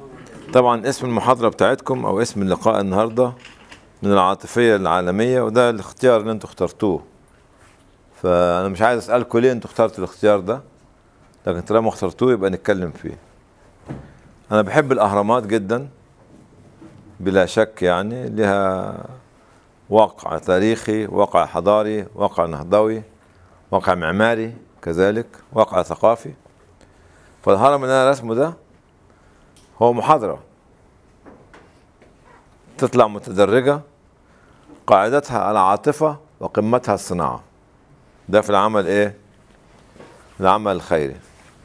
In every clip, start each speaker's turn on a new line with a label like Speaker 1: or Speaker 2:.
Speaker 1: طبعا اسم المحاضرة بتاعتكم أو اسم اللقاء النهاردة من العاطفية العالمية وده الاختيار اللي انتوا اخترتوه فأنا مش عايز أسألكم ليه انتوا اخترتوا الاختيار ده لكن طالما اخترتوه يبقى نتكلم فيه أنا بحب الأهرامات جدا بلا شك يعني لها واقع تاريخي واقع حضاري واقع نهضوي واقع معماري كذلك واقع ثقافي فالهرم اللي انا رسمه ده هو محاضرة تطلع متدرجة قاعدتها العاطفة وقمتها الصناعة ده في العمل ايه العمل الخيري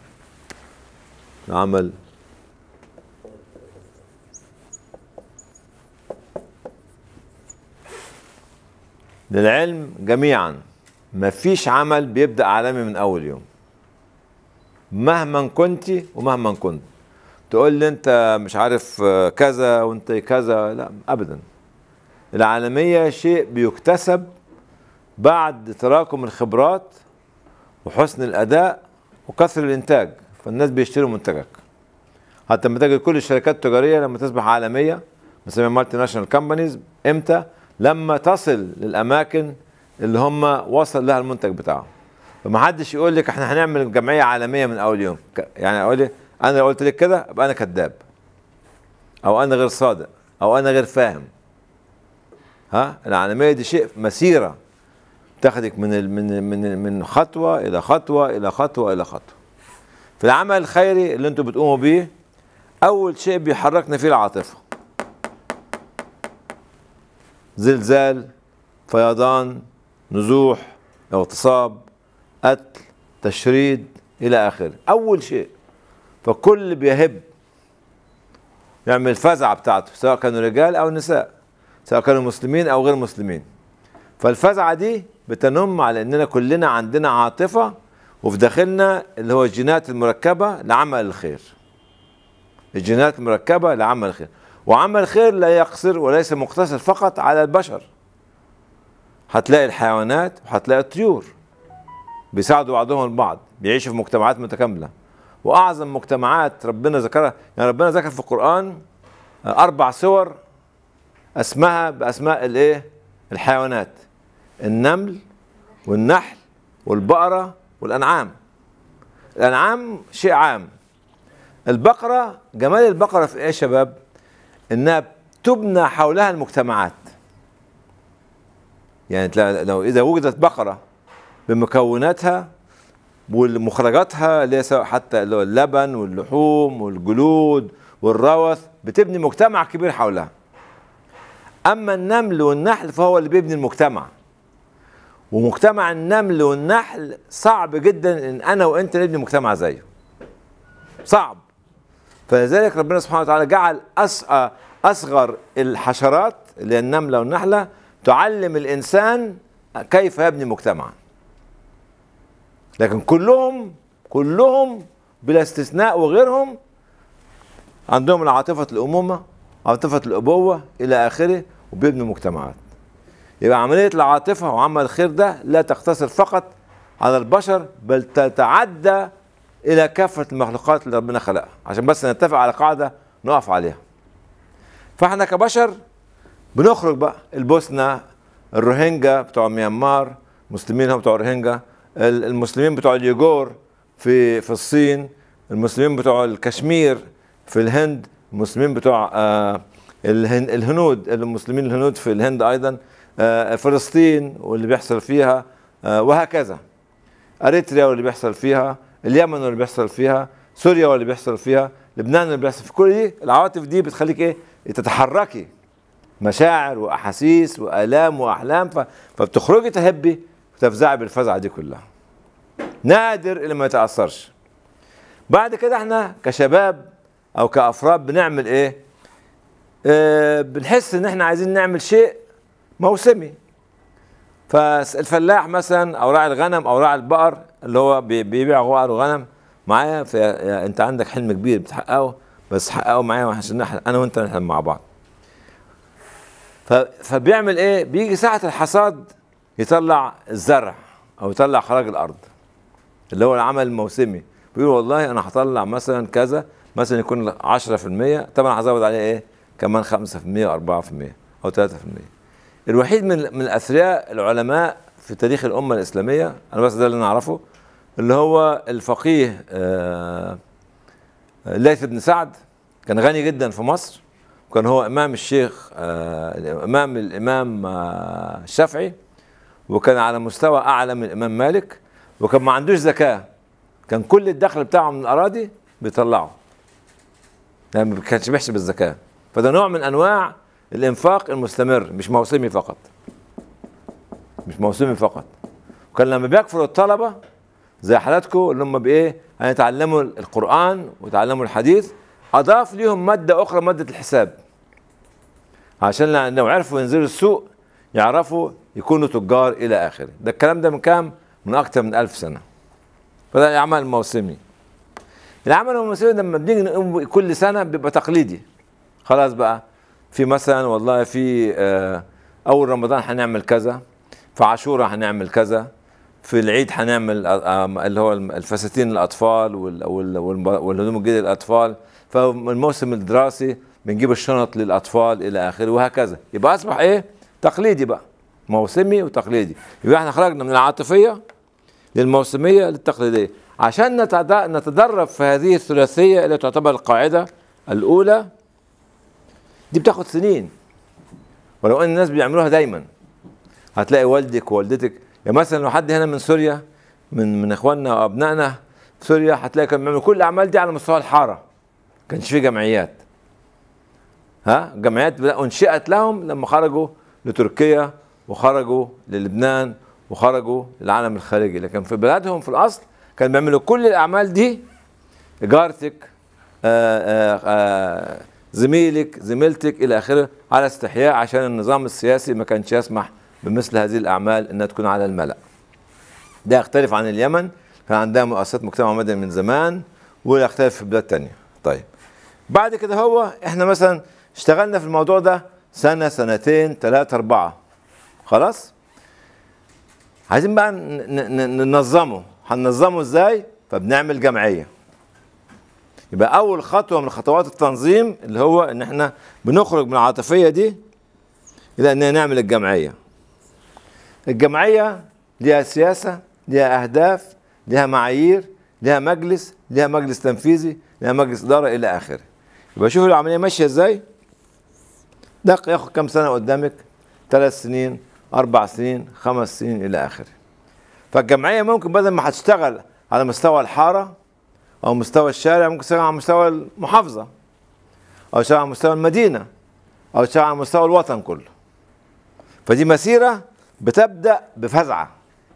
Speaker 1: العمل للعلم جميعا مفيش عمل بيبدأ عالمي من أول يوم مهما كنت ومهما كنت تقول لي انت مش عارف كذا وانت كذا لا ابدا العالمية شيء بيكتسب بعد تراكم الخبرات وحسن الاداء وكثر الانتاج فالناس بيشتروا منتجك حتى لما تجد كل الشركات التجارية لما تصبح عالمية بنسميها مالتي ناشونال كومبانيز امتى؟ لما تصل للاماكن اللي هم وصل لها المنتج بتاعهم فما حدش يقول لك احنا هنعمل جمعيه عالميه من اول يوم يعني اقول لي انا لو قلت لك كده ابقى انا كذاب او انا غير صادق او انا غير فاهم ها العالميه دي شيء مسيره تاخدك من ال من من من خطوه الى خطوه الى خطوه الى خطوه في العمل الخيري اللي انتم بتقوموا بيه اول شيء بيحركنا فيه العاطفه زلزال فيضان نزوح اغتصاب قتل تشريد الى اخره اول شيء فكل بيهب يعمل الفزعه بتاعته سواء كانوا رجال او نساء سواء كانوا مسلمين او غير مسلمين فالفزعه دي بتنم على اننا كلنا عندنا عاطفه وفي داخلنا اللي هو الجينات المركبه لعمل الخير الجينات المركبه لعمل الخير وعمل الخير لا يقصر وليس مقتصر فقط على البشر هتلاقي الحيوانات وهتلاقي الطيور بيساعدوا بعضهم البعض بيعيشوا في مجتمعات متكامله واعظم مجتمعات ربنا ذكرها يعني ربنا ذكر في القران اربع صور اسمها باسماء الايه الحيوانات النمل والنحل والبقره والانعام الانعام شيء عام البقره جمال البقره في ايه يا شباب انها تبنى حولها المجتمعات يعني لو اذا وجدت بقره بمكوناتها ومخرجاتها اللي هي سواء حتى اللي هو اللبن واللحوم والجلود والروث بتبني مجتمع كبير حولها اما النمل والنحل فهو اللي بيبني المجتمع ومجتمع النمل والنحل صعب جدا ان انا وانت نبني مجتمع زيه صعب فلذلك ربنا سبحانه وتعالى جعل اصغر الحشرات اللي هي النمله والنحله تعلم الانسان كيف يبني مجتمعا لكن كلهم كلهم بلا استثناء وغيرهم عندهم العاطفة الأمومة عاطفة الأبوة إلى آخره وبيبنوا مجتمعات يبقى عملية العاطفة وعمل الخير ده لا تقتصر فقط على البشر بل تتعدى إلى كافة المخلوقات اللي ربنا خلقها عشان بس نتفق على قاعدة نقف عليها فاحنا كبشر بنخرج بقى البوسنة الروهينجا بتوع ميانمار مسلمين هم بتوع الروهينجا المسلمين بتوع اليوغور في في الصين المسلمين بتوع الكشمير في الهند المسلمين بتوع آه الهنود المسلمين الهنود في الهند ايضا آه فلسطين واللي بيحصل فيها آه وهكذا اريتريا واللي بيحصل فيها اليمن واللي بيحصل فيها سوريا واللي بيحصل فيها لبنان اللي بيحصل في كل دي العواطف دي بتخليك ايه تتحركي مشاعر واحاسيس والام واحلام فبتخرجي تهبي وتفزعي بالفزعه دي كلها نادر اللي ما يتاثرش بعد كده احنا كشباب او كافراد بنعمل ايه اه بنحس ان احنا عايزين نعمل شيء موسمي فالفلاح مثلا او راعي الغنم او راعي البقر اللي هو بيبيع بقر وغنم معايا انت عندك حلم كبير بتحققه بس حققه معايا عشان انا وانت نحلم مع بعض فبيعمل ايه بيجي ساعة الحصاد يطلع الزرع او يطلع خراج الارض اللي هو العمل الموسمي بيقول والله انا هطلع مثلا كذا مثلا يكون 10% طبعا هزود عليه ايه كمان 5% و4% او 3% الوحيد من من الاثرياء العلماء في تاريخ الامه الاسلاميه انا بس ده اللي نعرفه اللي هو الفقيه آه، الليث بن سعد كان غني جدا في مصر وكان هو امام الشيخ آه، امام الامام آه، الشافعي وكان على مستوى اعلى من الامام مالك وكان ما عندوش زكاه كان كل الدخل بتاعه من الاراضي بيطلعه يعني ما كانش بيحسب الزكاه فده نوع من انواع الانفاق المستمر مش موسمي فقط مش موسمي فقط وكان لما بيكفروا الطلبه زي حالاتكم اللي هم بايه هيتعلموا القران ويتعلموا الحديث اضاف ليهم ماده اخرى ماده الحساب عشان لو عرفوا ينزلوا السوق يعرفوا يكونوا تجار الى اخره ده الكلام ده من كام من اكتر من ألف سنه فده العمل الموسمي العمل الموسمي لما بنيجي نقوم كل سنه بيبقى تقليدي خلاص بقى في مثلا والله في آه، اول رمضان هنعمل كذا في عاشوراء هنعمل كذا في العيد هنعمل آه، آه، اللي هو الفساتين الاطفال وال- وال- والم- والهدوم الجديده للاطفال فالموسم الدراسي بنجيب الشنط للاطفال الى اخره وهكذا يبقى اصبح ايه تقليدي بقى موسمي وتقليدي يبقى احنا خرجنا من العاطفيه للموسميه للتقليديه عشان نتد- نتدرب في هذه الثلاثيه اللي تعتبر القاعده الاولى دي بتاخد سنين ولو ان الناس بيعملوها دايما هتلاقي والدك ووالدتك يعني مثلا لو حد هنا من سوريا من من اخواننا وابنائنا في سوريا هتلاقي كانوا بيعملوا كل الاعمال دي على مستوى الحاره كانش في جمعيات ها جمعيات انشئت لهم لما خرجوا لتركيا وخرجوا للبنان وخرجوا للعالم الخارجي لكن في بلادهم في الاصل كانوا بيعملوا كل الاعمال دي جارتك آآ آآ زميلك زميلتك الى اخره على استحياء عشان النظام السياسي ما كانش يسمح بمثل هذه الاعمال انها تكون على الملا ده يختلف عن اليمن كان عندها مؤسسات مجتمع مدني من زمان ويختلف في بلاد تانية طيب بعد كده هو احنا مثلا اشتغلنا في الموضوع ده سنة سنتين ثلاثة أربعة خلاص عايزين بقى ن- ن- ننظمه هننظمه ازاي فبنعمل جمعية يبقى أول خطوة من خطوات التنظيم اللي هو إن احنا بنخرج من العاطفية دي إلى إن نعمل الجمعية الجمعية ليها سياسة ليها أهداف ليها معايير ليها مجلس ليها مجلس تنفيذي ليها مجلس إدارة إلى آخره يبقى شوفوا العملية ماشية إزاي ده ياخد كام سنة قدامك ثلاث سنين أربع سنين خمس سنين إلى آخره فالجمعية ممكن بدل ما هتشتغل على مستوى الحارة أو مستوى الشارع ممكن تشتغل على مستوى المحافظة أو تشتغل على مستوى المدينة أو تشتغل على مستوى الوطن كله فدي مسيرة بتبدأ بفزعة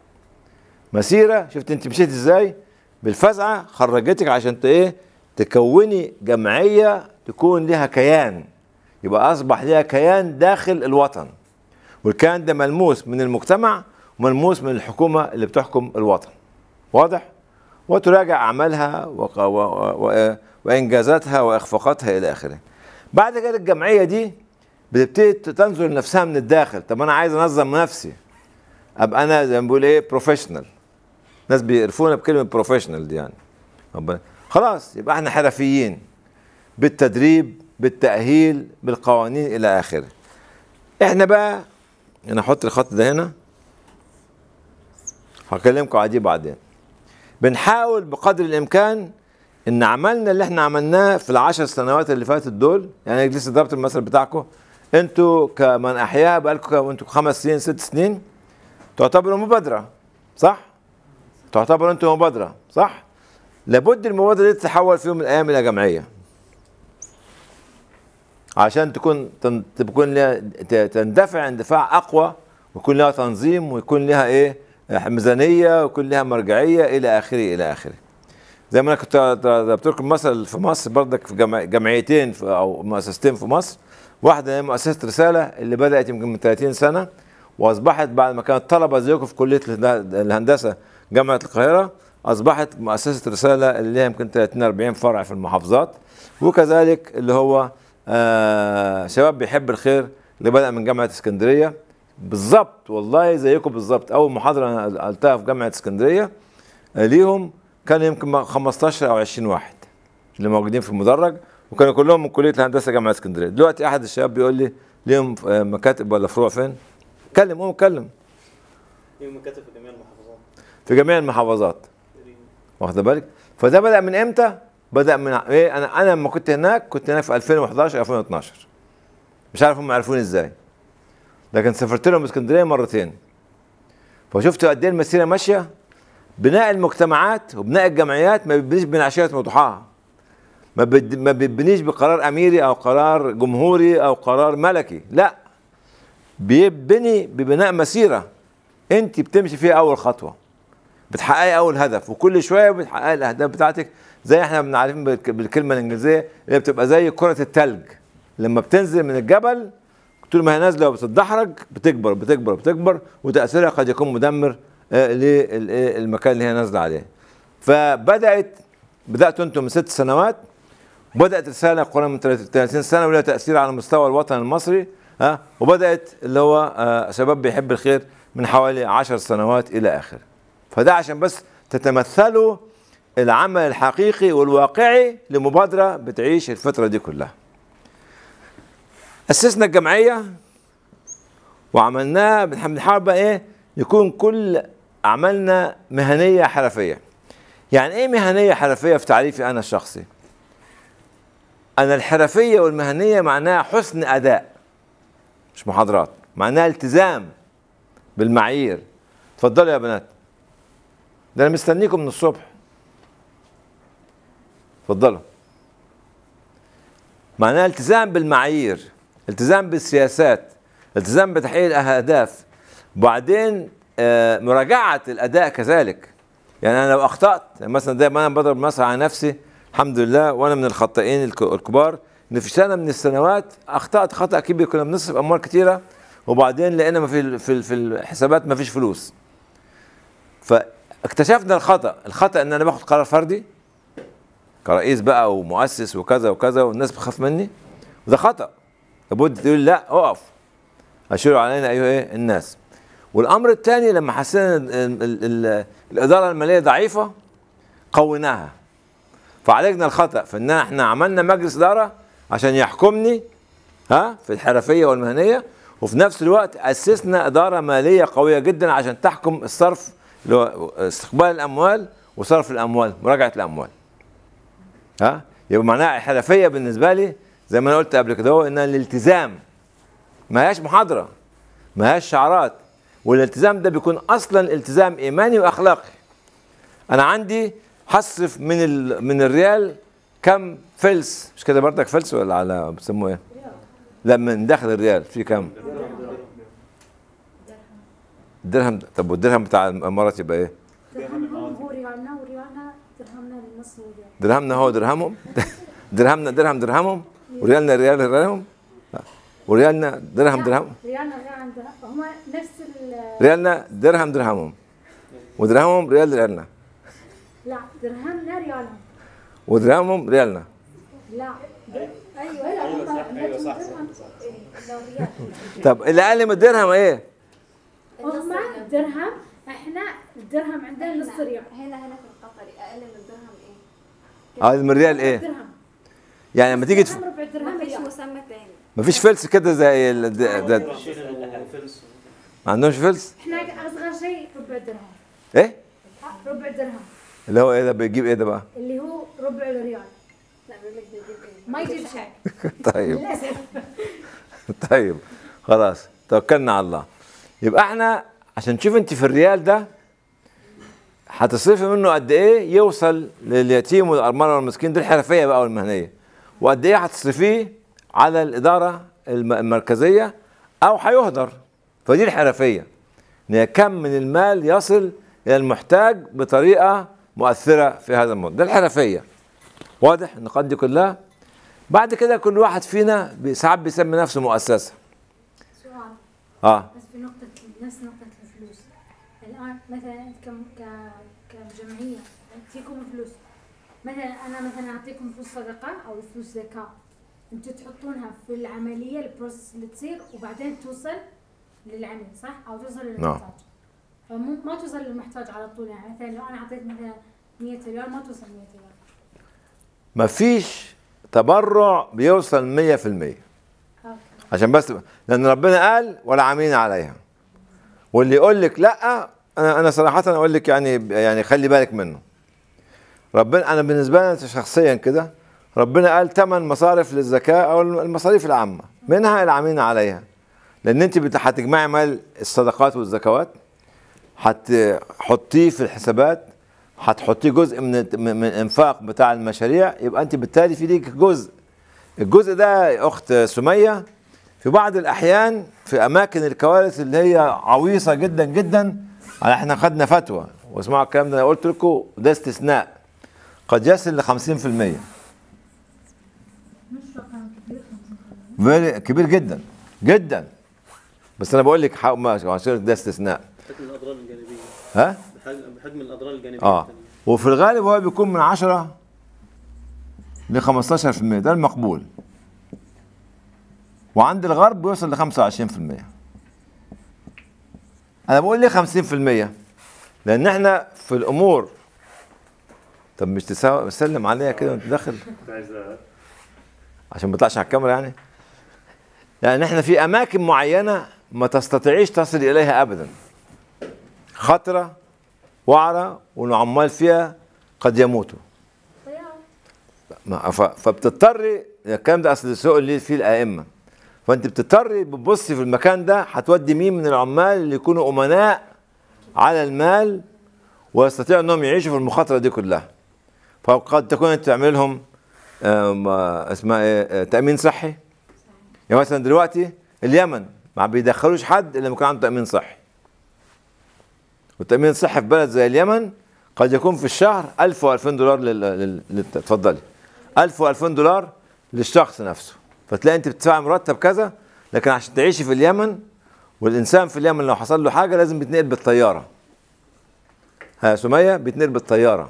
Speaker 1: مسيرة شفت انت مشيت ازاي بالفزعة خرجتك عشان ت- ايه تكوني جمعية تكون لها كيان يبقى أصبح لها كيان داخل الوطن والكيان ده ملموس من المجتمع وملموس من الحكومة اللي بتحكم الوطن واضح؟ وتراجع أعمالها وق- و- و- و- وإنجازاتها وإخفاقاتها إلى آخره بعد كده الجمعية دي بتبتدي تنظر لنفسها من الداخل طب أنا عايز أنظم نفسي أبقى أنا زي ما بقول إيه بروفيشنال ناس بيقرفونا بكلمة بروفيشنال دي يعني ربنا- خلاص يبقى احنا حرفيين بالتدريب بالتأهيل بالقوانين إلى آخره احنا بقى انا احط الخط ده هنا هكلمكم عليه بعدين بنحاول بقدر الامكان ان عملنا اللي احنا عملناه في العشر سنوات اللي فاتت دول يعني لسه ضربت المثل بتاعكم انتوا كمن احياء بقالكم انتوا خمس سنين ست سنين تعتبروا مبادره صح؟ تعتبر انتوا مبادره صح؟ لابد المبادره دي تتحول في يوم من الايام الى جمعيه عشان تكون تن- تكون لها ت- تندفع اندفاع اقوى ويكون لها تنظيم ويكون لها ايه ميزانيه ويكون لها مرجعيه الى اخره الى اخره زي ما انا كنت ضربت لكم مثل في مصر برضك في جمع- جمعيتين في او مؤسستين في مصر واحده هي مؤسسه رساله اللي بدات يمكن من 30 سنه واصبحت بعد ما كانت طلبه زيكم في كليه الهند- الهندسه جامعه القاهره اصبحت مؤسسه رساله اللي لها يمكن 30 40 فرع في المحافظات وكذلك اللي هو آه شباب بيحب الخير اللي بدا من جامعه اسكندريه بالظبط والله زيكم بالظبط اول محاضره انا قلتها في جامعه اسكندريه آه، ليهم كان يمكن 15 او 20 واحد اللي موجودين في المدرج وكانوا كلهم من كليه الهندسه جامعه اسكندريه دلوقتي احد الشباب بيقول لي ليهم آه، مكاتب ولا فروع فين كلم قوم اتكلم
Speaker 2: ليهم مكاتب في جميع المحافظات
Speaker 1: في جميع المحافظات واخد بالك فده بدا من امتى بدا من ايه انا انا لما كنت هناك كنت هناك في 2011 2012 مش عارف هم عرفوني ازاي لكن سافرت لهم اسكندريه مرتين فشفت قد ايه المسيره ماشيه بناء المجتمعات وبناء الجمعيات ما بيبنيش بين عشيه وضحاها ما بد- ما بيبنيش بقرار اميري او قرار جمهوري او قرار ملكي لا بيبني ببناء مسيره انت بتمشي فيها اول خطوه بتحققي اول هدف وكل شويه بتحققي الاهداف بتاعتك زي احنا بنعرفين بالك- بالكلمه الانجليزيه اللي بتبقى زي كره التلج لما بتنزل من الجبل طول ما هي نازله وبتتدحرج بتكبر بتكبر بتكبر وتاثيرها قد يكون مدمر آه، للمكان اللي هي نازله عليه فبدات بداتوا انتم من ست سنوات بدات رساله قريبه من 30 سنه ولها تاثير على مستوى الوطن المصري ها وبدات اللي هو آه، شباب بيحب الخير من حوالي 10 سنوات الى اخره فده عشان بس تتمثلوا العمل الحقيقي والواقعي لمبادره بتعيش الفتره دي كلها اسسنا الجمعيه وعملناها بنح- بنحاول بقى ايه يكون كل اعمالنا مهنيه حرفيه يعني ايه مهنيه حرفيه في تعريفي انا الشخصي انا الحرفيه والمهنيه معناها حسن اداء مش محاضرات معناها التزام بالمعايير اتفضلوا يا بنات ده انا مستنيكم من الصبح اتفضلوا معناها التزام بالمعايير التزام بالسياسات التزام بتحقيق الاهداف وبعدين آه، مراجعه الاداء كذلك يعني انا لو اخطات يعني مثلا دايما انا بضرب مثل على نفسي الحمد لله وانا من الخطائين الك- الكبار ان في سنه من السنوات اخطات خطا كبير كنا بنصرف اموال كتيره وبعدين لقينا ما في في في الحسابات ما فيش فلوس فاكتشفنا الخطا الخطا ان انا باخد قرار فردي كرئيس بقى ومؤسس وكذا وكذا والناس بتخاف مني وده خطا لابد تقول لا اقف اشيروا علينا ايها ايه الناس والامر الثاني لما حسينا ال- ال- ال- الاداره الماليه ضعيفه قويناها فعالجنا الخطا فان احنا عملنا مجلس اداره عشان يحكمني ها في الحرفيه والمهنيه وفي نفس الوقت اسسنا اداره ماليه قويه جدا عشان تحكم الصرف اللي هو استقبال الاموال وصرف الاموال مراجعه الاموال ها يبقى معناها الحرفيه بالنسبه لي زي ما انا قلت قبل كده هو انها الالتزام ما هياش محاضره ما هياش شعارات والالتزام ده بيكون اصلا التزام ايماني واخلاقي انا عندي هصرف من ال... من الريال كم فلس مش كده برضك فلس ولا على بيسموه ايه لا من داخل الريال في كم الدرهم طب والدرهم بتاع الامارات يبقى ايه
Speaker 3: درهمهم هو ريالنا وريالنا درهمنا للنص ريال
Speaker 1: درهمنا هو درهمهم درهمنا درهم درهمهم وريالنا ريال ريالهم وريالنا درهم درهم
Speaker 3: ريالنا ريال هم نفس ال
Speaker 1: ريالنا درهم درهمهم ودرهمهم ريال ريالنا
Speaker 3: لا درهمنا ريالهم
Speaker 1: ودرهمهم ريالنا
Speaker 3: لا د- ايوه لا هم
Speaker 2: ايوه صح
Speaker 3: درهم
Speaker 2: صح
Speaker 3: لو ريال
Speaker 1: طب اللي اقل من الدرهم ايه؟
Speaker 3: هم درهم احنا الدرهم عندنا نص ريال
Speaker 4: هنا هنا في القطري اقل من الدرهم ايه؟
Speaker 1: اه من الريال ايه؟
Speaker 3: درهم
Speaker 1: يعني لما تيجي تف...
Speaker 3: درهم ربع درهم
Speaker 4: ما فيش
Speaker 3: ريال
Speaker 4: مسمى تاني
Speaker 1: مفيش فلس كده زي ال... ده... ده...
Speaker 2: الشيخ الفلس
Speaker 1: ما عندهمش فلس؟
Speaker 3: احنا اصغر شيء ربع درهم
Speaker 1: ايه؟
Speaker 3: ربع درهم
Speaker 1: اللي هو ايه ده بيجيب ايه ده بقى؟
Speaker 3: اللي هو ربع ريال
Speaker 4: لا بيقول لك بيجيب ايه؟
Speaker 3: ما يجيب شيء
Speaker 1: طيب
Speaker 3: للاسف
Speaker 1: طيب خلاص توكلنا على الله يبقى احنا عشان تشوف انت في الريال ده هتصرفي منه قد ايه يوصل لليتيم والارمله والمسكين دي الحرفيه بقى والمهنيه وقد ايه هتصرفيه على الاداره الم- المركزيه او هيهدر فدي الحرفيه ان هي كم من المال يصل الى المحتاج بطريقه مؤثره في هذا الموضوع ده الحرفيه واضح النقاط دي كلها بعد كده كل واحد فينا بي- ساعات بيسمي نفسه مؤسسه
Speaker 3: سؤال
Speaker 1: اه
Speaker 3: بس في نقطة نفس نقطة الفلوس الآن مثلا أنت كم ك كجمعية تجيكم فلوس مثلا أنا مثلا أعطيكم فلوس صدقة أو فلوس زكاة أنتوا تحطونها في العملية البروسيس اللي تصير وبعدين توصل للعميل صح؟ أو توصل للمحتاج فمو ما توصل للمحتاج على طول يعني مثلا لو أنا أعطيت مثلا 100 ريال ما توصل 100 ريال
Speaker 1: مفيش تبرع بيوصل 100%
Speaker 3: اوكي
Speaker 1: عشان بس لان ربنا قال ولا عاملين عليها واللي يقول لك لا انا انا صراحه اقول لك يعني يعني خلي بالك منه ربنا انا بالنسبه لي شخصيا كده ربنا قال ثمان مصارف للزكاه او المصاريف العامه منها العاملين عليها لان انت بت- هتجمعي مال الصدقات والزكوات هتحطيه في الحسابات هتحطيه جزء من من من الانفاق بتاع المشاريع يبقى انت بالتالي في ليك جزء الجزء ده يا اخت سميه في بعض الاحيان في اماكن الكوارث اللي هي عويصه جدا جدا على احنا خدنا فتوى واسمعوا الكلام ده انا قلت لكم ده استثناء قد يصل ل 50%
Speaker 3: مش رقم كبير
Speaker 1: Very- كبير جدا جدا بس انا بقول لك حق- ما- عشان ده استثناء
Speaker 2: بحجم الاضرار الجانبيه
Speaker 1: ها
Speaker 2: بحجم بحجم الاضرار الجانبيه
Speaker 1: اه
Speaker 2: التانية.
Speaker 1: وفي الغالب هو بيكون من 10 ل 15% ده المقبول وعند الغرب بيوصل ل 25% انا بقول ليه 50% لان احنا في الامور طب مش تسا- تسلم عليا كده وانت داخل عشان ما تطلعش على الكاميرا يعني لان احنا في اماكن معينه ما تستطيعيش تصل اليها ابدا خطره وعرة والعمال فيها قد يموتوا
Speaker 3: طيارة
Speaker 1: ما- ف- فبتضطري الكلام ده اصل السوق اللي فيه الائمه فانت بتضطري بتبصي في المكان ده هتودي مين من العمال اللي يكونوا امناء على المال ويستطيعوا انهم يعيشوا في المخاطره دي كلها فقد تكون انت تعمل لهم آم، آه، اسمها ايه آه، تامين صحي يعني مثلا دلوقتي اليمن ما بيدخلوش حد الا لما يكون عنده تامين صحي والتامين الصحي في بلد زي اليمن قد يكون في الشهر 1000 و2000 دولار لل... لل... لل... اتفضلي 1000 و2000 دولار للشخص نفسه فتلاقي انت بتدفع مرتب كذا لكن عشان تعيشي في اليمن والانسان في اليمن لو حصل له حاجه لازم بيتنقل بالطياره ها سميه بيتنقل بالطياره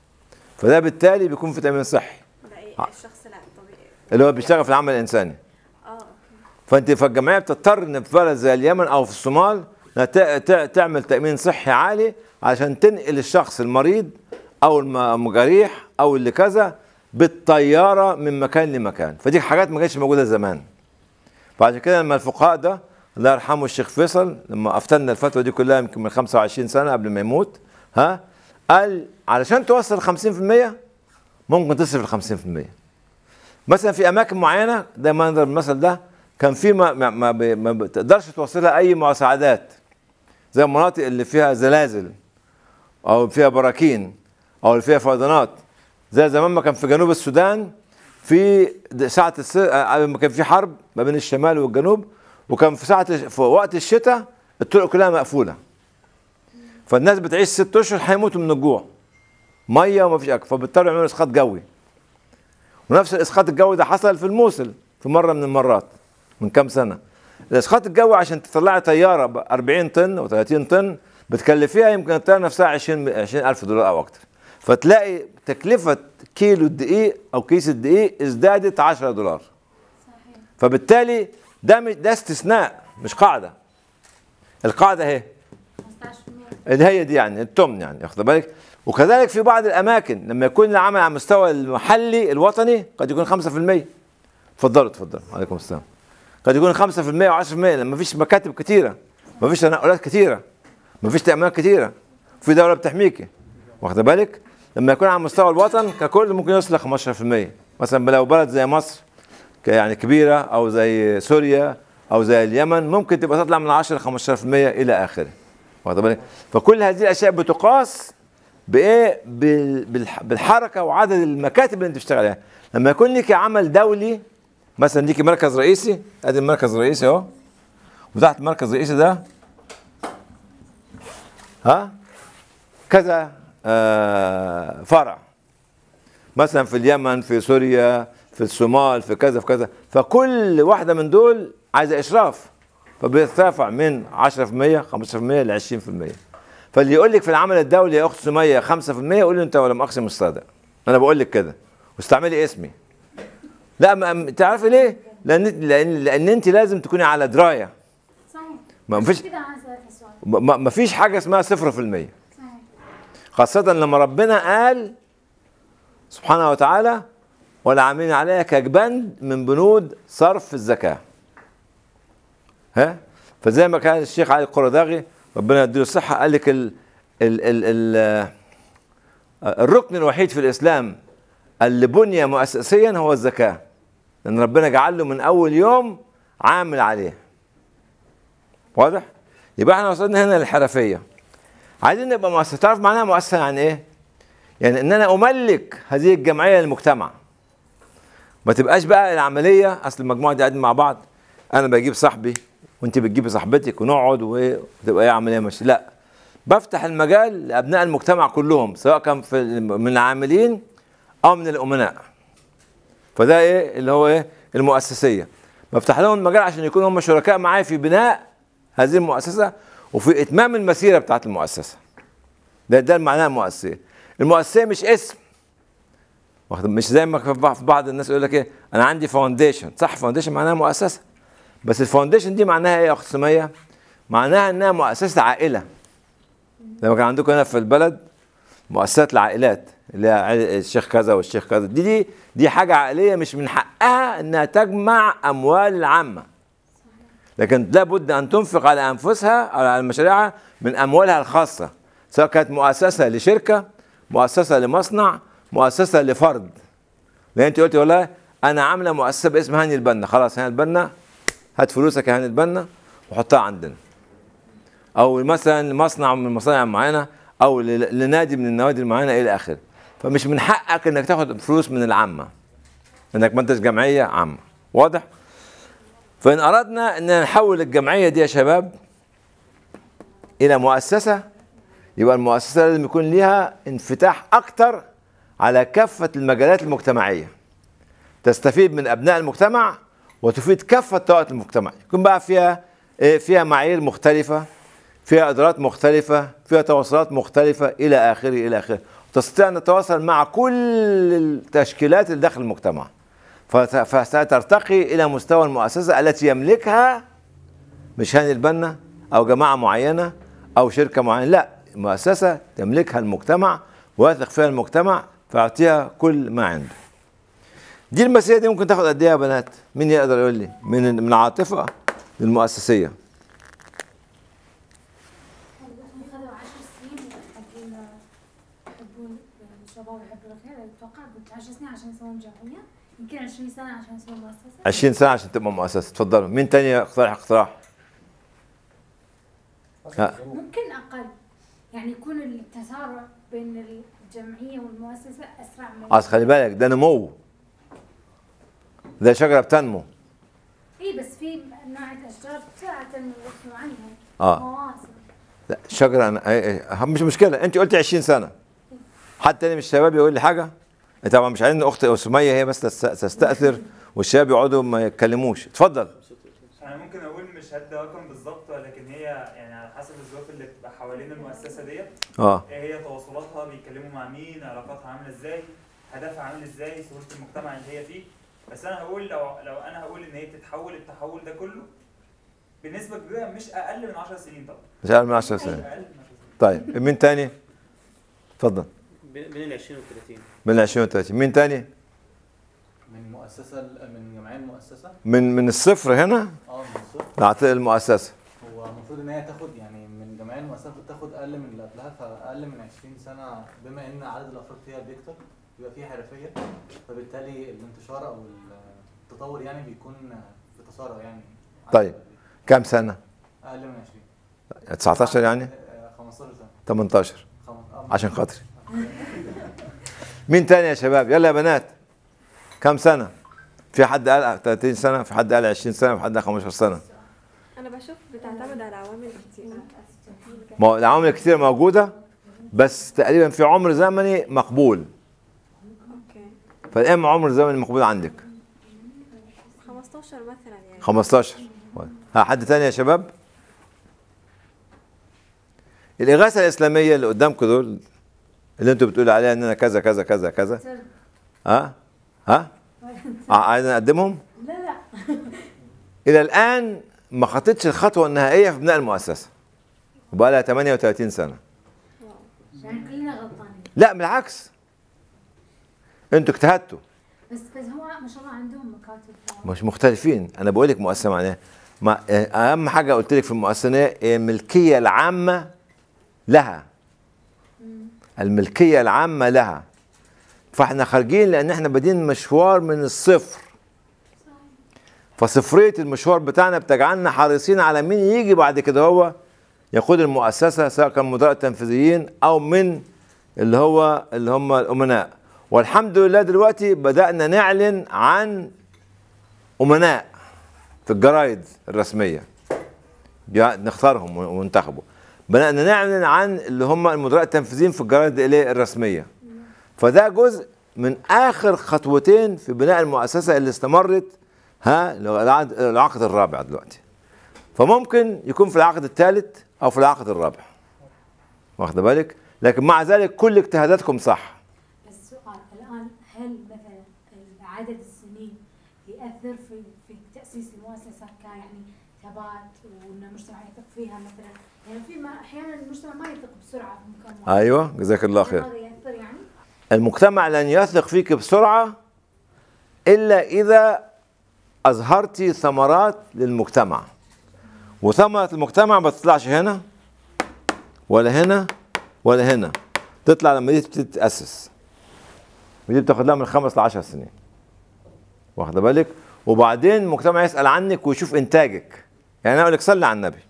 Speaker 1: فده بالتالي بيكون في تامين صحي
Speaker 4: ده ايه الشخص لا طبيعي
Speaker 1: اللي هو بيشتغل في العمل الانساني
Speaker 4: اه اوكي
Speaker 1: فانت فالجمعيه بتضطر ان في بلد زي اليمن او في الصومال انها ت- ت- تعمل تامين صحي عالي عشان تنقل الشخص المريض او الم- الجريح او اللي كذا بالطياره من مكان لمكان فدي حاجات ما كانتش موجوده زمان فعشان كده لما الفقهاء ده الله يرحمه الشيخ فيصل لما افتنا الفتوى دي كلها يمكن من 25 سنه قبل ما يموت ها قال علشان توصل 50% ممكن تصرف ال 50% مثلا في اماكن معينه ده ما نضرب المثل ده كان في ما ما, ما, ب- ما بتقدرش توصلها اي مساعدات زي المناطق اللي فيها زلازل او فيها براكين او اللي فيها فيضانات زي زمان ما كان في جنوب السودان في د- ساعة الس... آه، ما كان في حرب ما بين الشمال والجنوب وكان في ساعة في وقت الشتاء الطرق كلها مقفولة فالناس بتعيش ست اشهر هيموتوا من الجوع ميه وما فيش اكل فبيضطروا يعملوا اسقاط جوي ونفس الاسقاط الجوي ده حصل في الموصل في مره من المرات من كام سنه الاسقاط الجوي عشان تطلعي طياره ب 40 طن و30 طن بتكلفيها يمكن الطياره نفسها 20 20 الف دولار او اكتر فتلاقي تكلفه كيلو الدقيق او كيس الدقيق ازدادت 10 دولار
Speaker 3: صحيح
Speaker 1: فبالتالي ده مش ده استثناء مش قاعده القاعده اهي
Speaker 3: 15%
Speaker 1: اللي هي دي يعني التمن يعني واخد بالك وكذلك في بعض الاماكن لما يكون العمل على المستوى المحلي الوطني قد يكون 5% اتفضلوا اتفضلوا عليكم السلام قد يكون 5% و10% لما فيش مكاتب كتيره ما فيش تنقلات كتيره ما فيش تامينات كتيره في دوله بتحميكي واخد بالك لما يكون على مستوى الوطن ككل ممكن يوصل ل 15% مثلا لو بلد زي مصر ك- يعني كبيره او زي سوريا او زي اليمن ممكن تبقى تطلع من 10 ل 15% الى اخره واخد بالك فكل هذه الاشياء بتقاس بايه بال- بالح- بالحركه وعدد المكاتب اللي انت بتشتغل عليها لما يكون لك عمل دولي مثلا ليكي مركز رئيسي ادي المركز الرئيسي اهو وتحت المركز الرئيسي ده ها كذا آه فرع مثلا في اليمن في سوريا في الصومال في كذا في كذا فكل واحده من دول عايزه اشراف فبيرتفع من 10% 15% ل 20% فاللي يقول لك في العمل الدولي يا اخت سميه 5% يقول له انت ولا مؤاخذه مش صادق انا بقول لك كده واستعملي اسمي لا ما تعرفي ليه؟ لان لان لان انت لازم تكوني على درايه
Speaker 3: صحيح
Speaker 1: ما فيش
Speaker 3: عشان كده انا سألت السؤال
Speaker 1: ما ما فيش حاجه اسمها 0%
Speaker 3: صحيح
Speaker 1: خاصة لما ربنا قال سبحانه وتعالى والعاملين عليها كبند من بنود صرف الزكاه ها فزي ما كان الشيخ علي القرداغي ربنا يديله الصحه قال لك ال ال ال ال الركن الوحيد في الاسلام اللي بني مؤسسيا هو الزكاه لان ربنا جعل له من اول يوم عامل عليه واضح يبقى احنا وصلنا هنا للحرفيه عايزين نبقى مؤسسه تعرف معناها مؤسسه يعني ايه يعني ان انا املك هذه الجمعيه للمجتمع ما تبقاش بقى العمليه اصل المجموعه دي قاعدين مع بعض انا بجيب صاحبي وانت بتجيبي صاحبتك ونقعد و- وتبقى ايه عمليه ماشيه لا بفتح المجال لابناء المجتمع كلهم سواء كان في من العاملين او من الامناء فده ايه اللي هو ايه المؤسسيه بفتح لهم المجال عشان يكونوا هم شركاء معايا في بناء هذه المؤسسه وفي اتمام المسيره بتاعت المؤسسه ده ده معناه المؤسسيه المؤسسيه مش اسم واخد- مش زي ما في بعض- في بعض الناس يقول لك ايه انا عندي فاونديشن صح فاونديشن معناها مؤسسه بس الفاونديشن دي معناها ايه يا اخت سميه معناها انها مؤسسه عائله لما كان عندكم هنا في البلد مؤسسات العائلات اللي هي عائلة الشيخ كذا والشيخ كذا دي دي دي حاجه عائليه مش من حقها انها تجمع اموال العامه لكن لابد ان تنفق على انفسها او على مشاريعها من اموالها الخاصه سواء كانت مؤسسه لشركه مؤسسه لمصنع مؤسسه لفرد لان انت قلتي والله انا عامله مؤسسه باسم هاني البنا خلاص هاني البنا هات فلوسك يا هاني البنا وحطها عندنا او مثلا مصنع من المصانع المعينه او ل- لنادي من النوادي المعينه الى اخره فمش من حقك انك تاخد فلوس من العامه انك ما انتش جمعيه عامه واضح فان اردنا ان نحول الجمعيه دي يا شباب الى مؤسسه يبقى المؤسسه لازم يكون ليها انفتاح اكتر على كافه المجالات المجتمعيه تستفيد من ابناء المجتمع وتفيد كافه طبقات المجتمع يكون بقى فيها إيه، فيها معايير مختلفه فيها ادارات مختلفه فيها تواصلات مختلفه الى اخره الى اخره تستطيع ان تتواصل مع كل التشكيلات اللي داخل المجتمع فت- فسترتقي الى مستوى المؤسسه التي يملكها مش هاني البنا او جماعه معينه او شركه معينه لا مؤسسه تملكها المجتمع ويثق فيها المجتمع فيعطيها كل ما عنده دي المسيره دي ممكن تاخد قد ايه يا بنات مين يقدر يقول لي من من العاطفه للمؤسسيه
Speaker 3: خذوا عشر سنين يحبون يحبون الشباب يحبون الخير اتوقع قلت عشر سنين عشان يسوون جمعيه يمكن 20 سنه عشان يسوون مؤسسه
Speaker 1: 20 سنه عشان تبقى مؤسسه اتفضلوا مين تاني يقترح اقتراح ها.
Speaker 3: ممكن اقل يعني يكون التسارع بين الجمعيه والمؤسسه اسرع من
Speaker 1: اصل خلي بالك ده نمو ده شجره بتنمو
Speaker 3: اي بس في نوع اشجار بسرعه تنمو وقت معين
Speaker 1: اه
Speaker 3: مواسم
Speaker 1: لا شجره أنا إيه- إيه، مش مشكله انت قلتي 20 سنه حد تاني من الشباب يقول لي حاجه طبعا مش عايزين اخت سميه هي بس تست- تستاثر والشباب يقعدوا ما يتكلموش اتفضل
Speaker 5: انا ممكن اقول مش هدي رقم بالظبط ولكن هي يعني على حسب الظروف اللي بتبقى حوالين المؤسسه ديت
Speaker 1: اه
Speaker 5: ايه هي تواصلاتها بيتكلموا مع مين علاقاتها عامله ازاي هدفها عامل ازاي سهوله المجتمع اللي هي فيه بس انا هقول لو لو انا هقول ان هي تتحول التحول ده كله بنسبه كبيره مش اقل من 10 سنين طبعا
Speaker 1: مش عارف من 10
Speaker 5: مش
Speaker 1: سنين
Speaker 5: اقل من 10 سنين
Speaker 1: طيب مين تاني اتفضل
Speaker 2: بين بين ال 20 وال 30
Speaker 1: من 20 و 30 مين تاني
Speaker 6: من مؤسسه من جمعيه المؤسسه
Speaker 1: من من الصفر هنا
Speaker 6: اه من الصفر
Speaker 1: نعطي المؤسسه
Speaker 6: هو المفروض ان هي تاخد يعني من جمعيه المؤسسه المفروض تاخد اقل من اللي قبلها فاقل من 20 سنه بما ان عدد الافراد فيها بيكتر بيبقى فيها حرفيه فبالتالي الانتشار او التطور يعني بيكون في تسارع يعني
Speaker 1: طيب. كام سنه
Speaker 6: اقل من 20
Speaker 1: 19 يعني
Speaker 6: آه، 15 سنه
Speaker 1: 18
Speaker 6: خم... آه،
Speaker 1: عشان خاطري مين تاني يا شباب يلا يا بنات كم سنة في حد قال 30 سنة في حد قال 20 سنة في حد قال 15 سنة
Speaker 4: انا بشوف بتعتمد على عوامل كتير
Speaker 1: ما هو العوامل كتير موجودة بس تقريبا في عمر زمني مقبول
Speaker 4: اوكي
Speaker 1: فالإما عمر زمني مقبول عندك
Speaker 4: 15 مثلا يعني
Speaker 1: 15 ها حد تاني يا شباب الإغاثة الإسلامية اللي قدامكم دول اللي انتوا بتقولوا عليها اننا كذا كذا كذا كذا ها ها ع- عايزين نقدمهم
Speaker 3: لا لا
Speaker 1: الى الان ما خطتش الخطوه النهائيه في بناء المؤسسه وبقى لها 38 سنه
Speaker 3: يعني كلنا غلطانين
Speaker 1: لا بالعكس انتوا اجتهدتوا
Speaker 3: بس بس هو ما شاء الله عندهم مكاتب
Speaker 1: مش مختلفين انا بقول لك مؤسسه معناها ما آه، اهم حاجه قلت لك في المؤسسه هي الملكيه العامه لها الملكيه العامه لها فاحنا خارجين لان احنا بادئين مشوار من الصفر فصفريه المشوار بتاعنا بتجعلنا حريصين على مين يجي بعد كده هو يقود المؤسسه سواء كان مدراء تنفيذيين او من اللي هو اللي هم الامناء والحمد لله دلوقتي بدانا نعلن عن امناء في الجرايد الرسميه جا- نختارهم وننتخبوا بدانا نعلن عن اللي هم المدراء التنفيذيين في الجرايد الإيه؟ الرسميه فده جزء من اخر خطوتين في بناء المؤسسه اللي استمرت ها للعقد العقد الرابع دلوقتي فممكن يكون في العقد الثالث او في العقد الرابع واخد بالك لكن مع ذلك كل اجتهاداتكم صح
Speaker 3: بس سؤال الان هل مثلا عدد السنين ياثر في في تاسيس المؤسسه كيعني ثبات وان المجتمع يثق فيها مثلا يعني في ما احيانا المجتمع ما يثق بسرعه في مكان واحد.
Speaker 1: ايوه جزاك الله خير
Speaker 3: هذا ياثر يعني
Speaker 1: المجتمع لن يثق فيك بسرعة إلا إذا أظهرت ثمرات للمجتمع وثمرة المجتمع ما تطلعش هنا ولا هنا ولا هنا تطلع لما دي تبتدي تتأسس ودي بتاخد لها من خمس لعشر سنين واخد بالك وبعدين المجتمع يسأل عنك ويشوف إنتاجك يعني أنا أقول لك صلي على النبي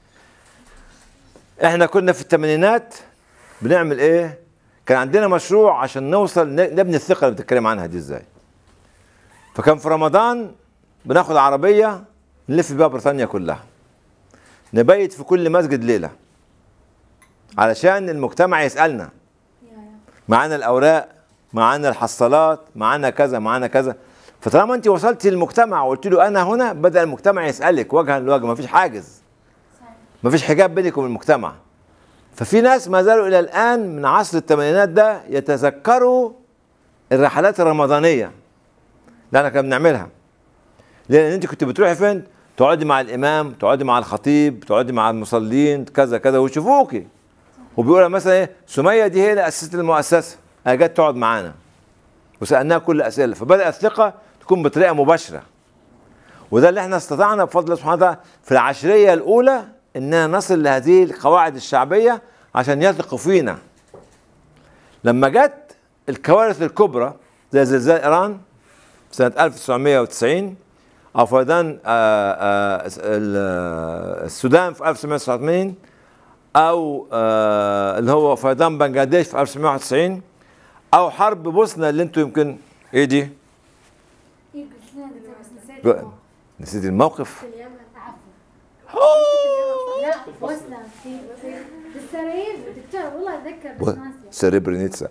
Speaker 1: إحنا كنا في الثمانينات بنعمل إيه؟ كان عندنا مشروع عشان نوصل ن- نبني الثقه اللي بتتكلم عنها دي ازاي فكان في رمضان بناخد عربيه نلف بيها بريطانيا كلها نبيت في كل مسجد ليله علشان المجتمع يسالنا
Speaker 3: يا يا
Speaker 1: معانا الاوراق معانا الحصالات معانا كذا معانا كذا فطالما انت وصلت للمجتمع وقلت له انا هنا بدا المجتمع يسالك وجها لوجه مفيش حاجز
Speaker 3: صحيح
Speaker 1: مفيش حجاب بينك وبين المجتمع ففي ناس ما زالوا الى الان من عصر الثمانينات ده يتذكروا الرحلات الرمضانيه اللي احنا كنا بنعملها لان انت كنت بتروحي فين تقعدي مع الامام تقعدي مع الخطيب تقعدي مع المصلين كذا كذا ويشوفوكي وبيقولوا مثلا ايه سميه دي هي اللي اسست المؤسسه هي جت تقعد معانا وسالناها كل الاسئله فبدا الثقه تكون بطريقه مباشره وده اللي احنا استطعنا بفضل الله سبحانه وتعالى في العشريه الاولى اننا نصل لهذه القواعد الشعبيه عشان يثقوا فينا. لما جت الكوارث الكبرى زي زلزال ايران سنه 1990 او فيضان آه، آه، ال- السودان في 1989 او آه، اللي هو فيضان بنجلاديش في 1991 او حرب بوسنا اللي انتم يمكن ايه دي؟
Speaker 3: إيه قلت لنا بس نسيت
Speaker 1: ب-
Speaker 3: الموضوع.
Speaker 1: نسيت الموقف
Speaker 3: في اليمن عفوا لا بوسنا في في في السراييف دكتور والله اتذكر بس ناسيه
Speaker 1: سريبرينيتسا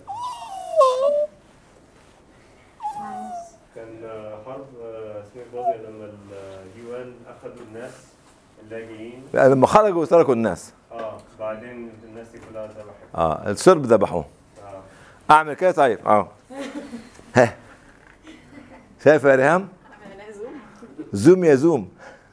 Speaker 3: معلش.
Speaker 7: كان آه، حرب آه، اسمها بوزنيا لما اليو ان اخذوا الناس اللاجئين
Speaker 1: لما خرجوا تركوا الناس
Speaker 7: اه بعدين الناس دي كلها ذبحت
Speaker 1: اه السرب ذبحوه
Speaker 7: اه
Speaker 1: اعمل كده طيب اه ها شايف يا ريهام زوم يا زوم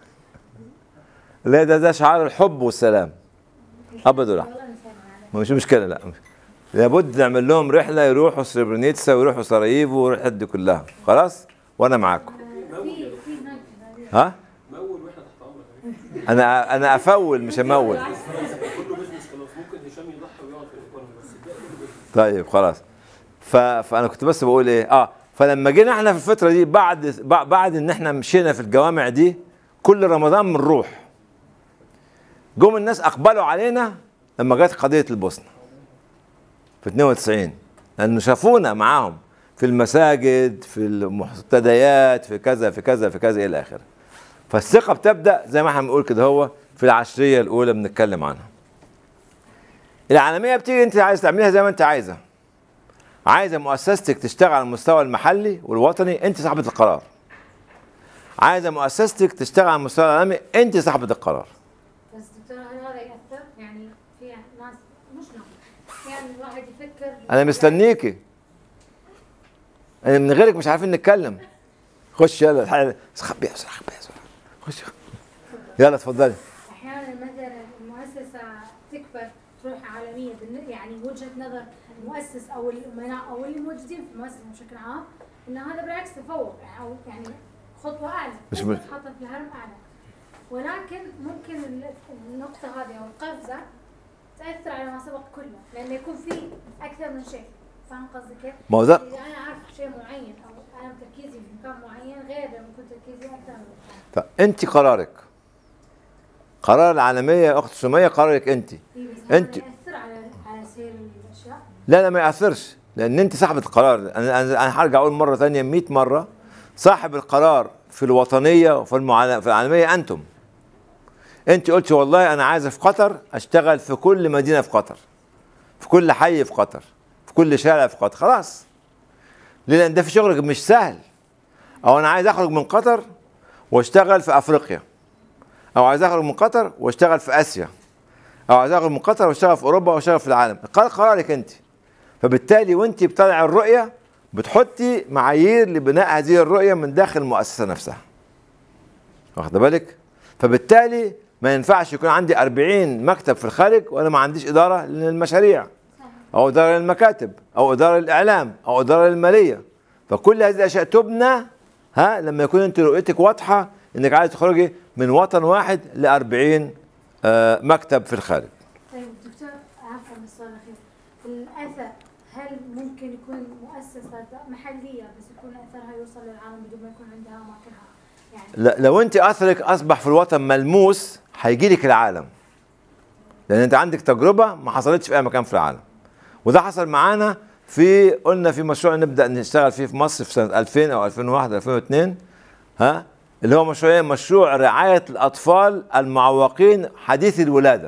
Speaker 1: لا ده ده شعار الحب والسلام ابدا لا
Speaker 3: والله نسينا معلش
Speaker 1: مش مشكله لا لابد نعمل لهم رحله يروحوا سريبرينيتسا ويروحوا سراييفو ويروحوا دي كلها خلاص وانا معاكم
Speaker 3: في في هناك
Speaker 1: ها
Speaker 2: مول واحنا تحت امرك
Speaker 1: انا انا افول مش امول
Speaker 2: كله بزنس خلاص ممكن هشام يضحي ويقعد في الايكونومي بس الباقي كله بزنس
Speaker 1: طيب خلاص ف... فانا كنت بس بقول ايه اه فلما جينا احنا في الفتره دي بعد بع- بعد ان احنا مشينا في الجوامع دي كل رمضان بنروح جم الناس اقبلوا علينا لما جت قضيه البوسنه في 92 لانه شافونا معاهم في المساجد في المحتديات في كذا في كذا في كذا الى اخره فالثقه بتبدا زي ما احنا بنقول كده هو في العشريه الاولى بنتكلم عنها العالميه بتيجي انت عايز تعملها زي ما انت عايزه عايزه مؤسستك تشتغل على المستوى المحلي والوطني انت صاحبه القرار عايزه مؤسستك تشتغل على المستوى العالمي انت صاحبه القرار
Speaker 3: بس دكتور هل هذا ياثر يعني في ناس مش ناس يعني الواحد يفكر
Speaker 1: انا مستنيكي انا من غيرك مش عارفين نتكلم خش يلا الحقيقة. خبي يا خبي يا خش يلا اتفضلي
Speaker 3: احيانا مثلا المؤسسه تكبر تروح عالميه بالن- يعني وجهه نظر المؤسس او الامناء او اللي موجودين في المؤسسه بشكل عام ان هذا بالعكس تفوق يعني او يعني خطوه اعلى
Speaker 1: مش
Speaker 3: تقدر
Speaker 1: مش-
Speaker 3: تحطها في الهرم اعلى ولكن ممكن ال- النقطه هذه او القفزه تاثر على ما سبق كله لانه يكون في اكثر من شيء فاهم قصدي كيف؟
Speaker 1: ما هو ده
Speaker 3: اذا انا اعرف شيء معين او انا تركيزي في مكان معين غير لما يكون تركيزي اكثر من مكان
Speaker 1: فانت قرارك قرار العالميه يا اخت سميه قرارك انت
Speaker 3: إيه بس
Speaker 1: أنت-
Speaker 3: أنت ياثر على على سير الاشياء
Speaker 1: لا لا ما ياثرش لان انت صاحبه القرار انا انا أنا هرجع اقول مره ثانيه 100 مره صاحب القرار في الوطنيه وفي المعال... في العالميه انتم انت قلت والله انا عايز في قطر اشتغل في كل مدينه في قطر في كل حي في قطر في كل شارع في قطر خلاص ليه لان ده في شغلك مش سهل او انا عايز اخرج من قطر واشتغل في افريقيا او عايز اخرج من قطر واشتغل في اسيا او عايز اخرج من قطر واشتغل في اوروبا واشتغل في العالم قرار قرارك انت فبالتالي وانت بتطلع الرؤيه بتحطي معايير لبناء هذه الرؤيه من داخل المؤسسه نفسها واخده بالك فبالتالي ما ينفعش يكون عندي 40 مكتب في الخارج وانا ما عنديش اداره للمشاريع او اداره للمكاتب او اداره للاعلام او اداره للماليه فكل هذه الاشياء تبنى ها لما يكون انت رؤيتك واضحه انك عايز تخرجي من وطن واحد ل 40 آه، مكتب في الخارج
Speaker 3: طيب دكتور عفوا السؤال الاخير الاثر هل ممكن يكون مؤسسه محليه بس يكون اثرها يوصل للعالم بدون ما يكون عندها اماكنها يعني
Speaker 1: لا لو انت اثرك اصبح في الوطن ملموس هيجي لك العالم لان انت عندك تجربه ما حصلتش في اي مكان في العالم وده حصل معانا في قلنا في مشروع نبدا نشتغل فيه في مصر في سنه 2000 او 2001 2002 ها اللي هو مشروع ايه؟ مشروع رعايه الاطفال المعوقين حديثي الولاده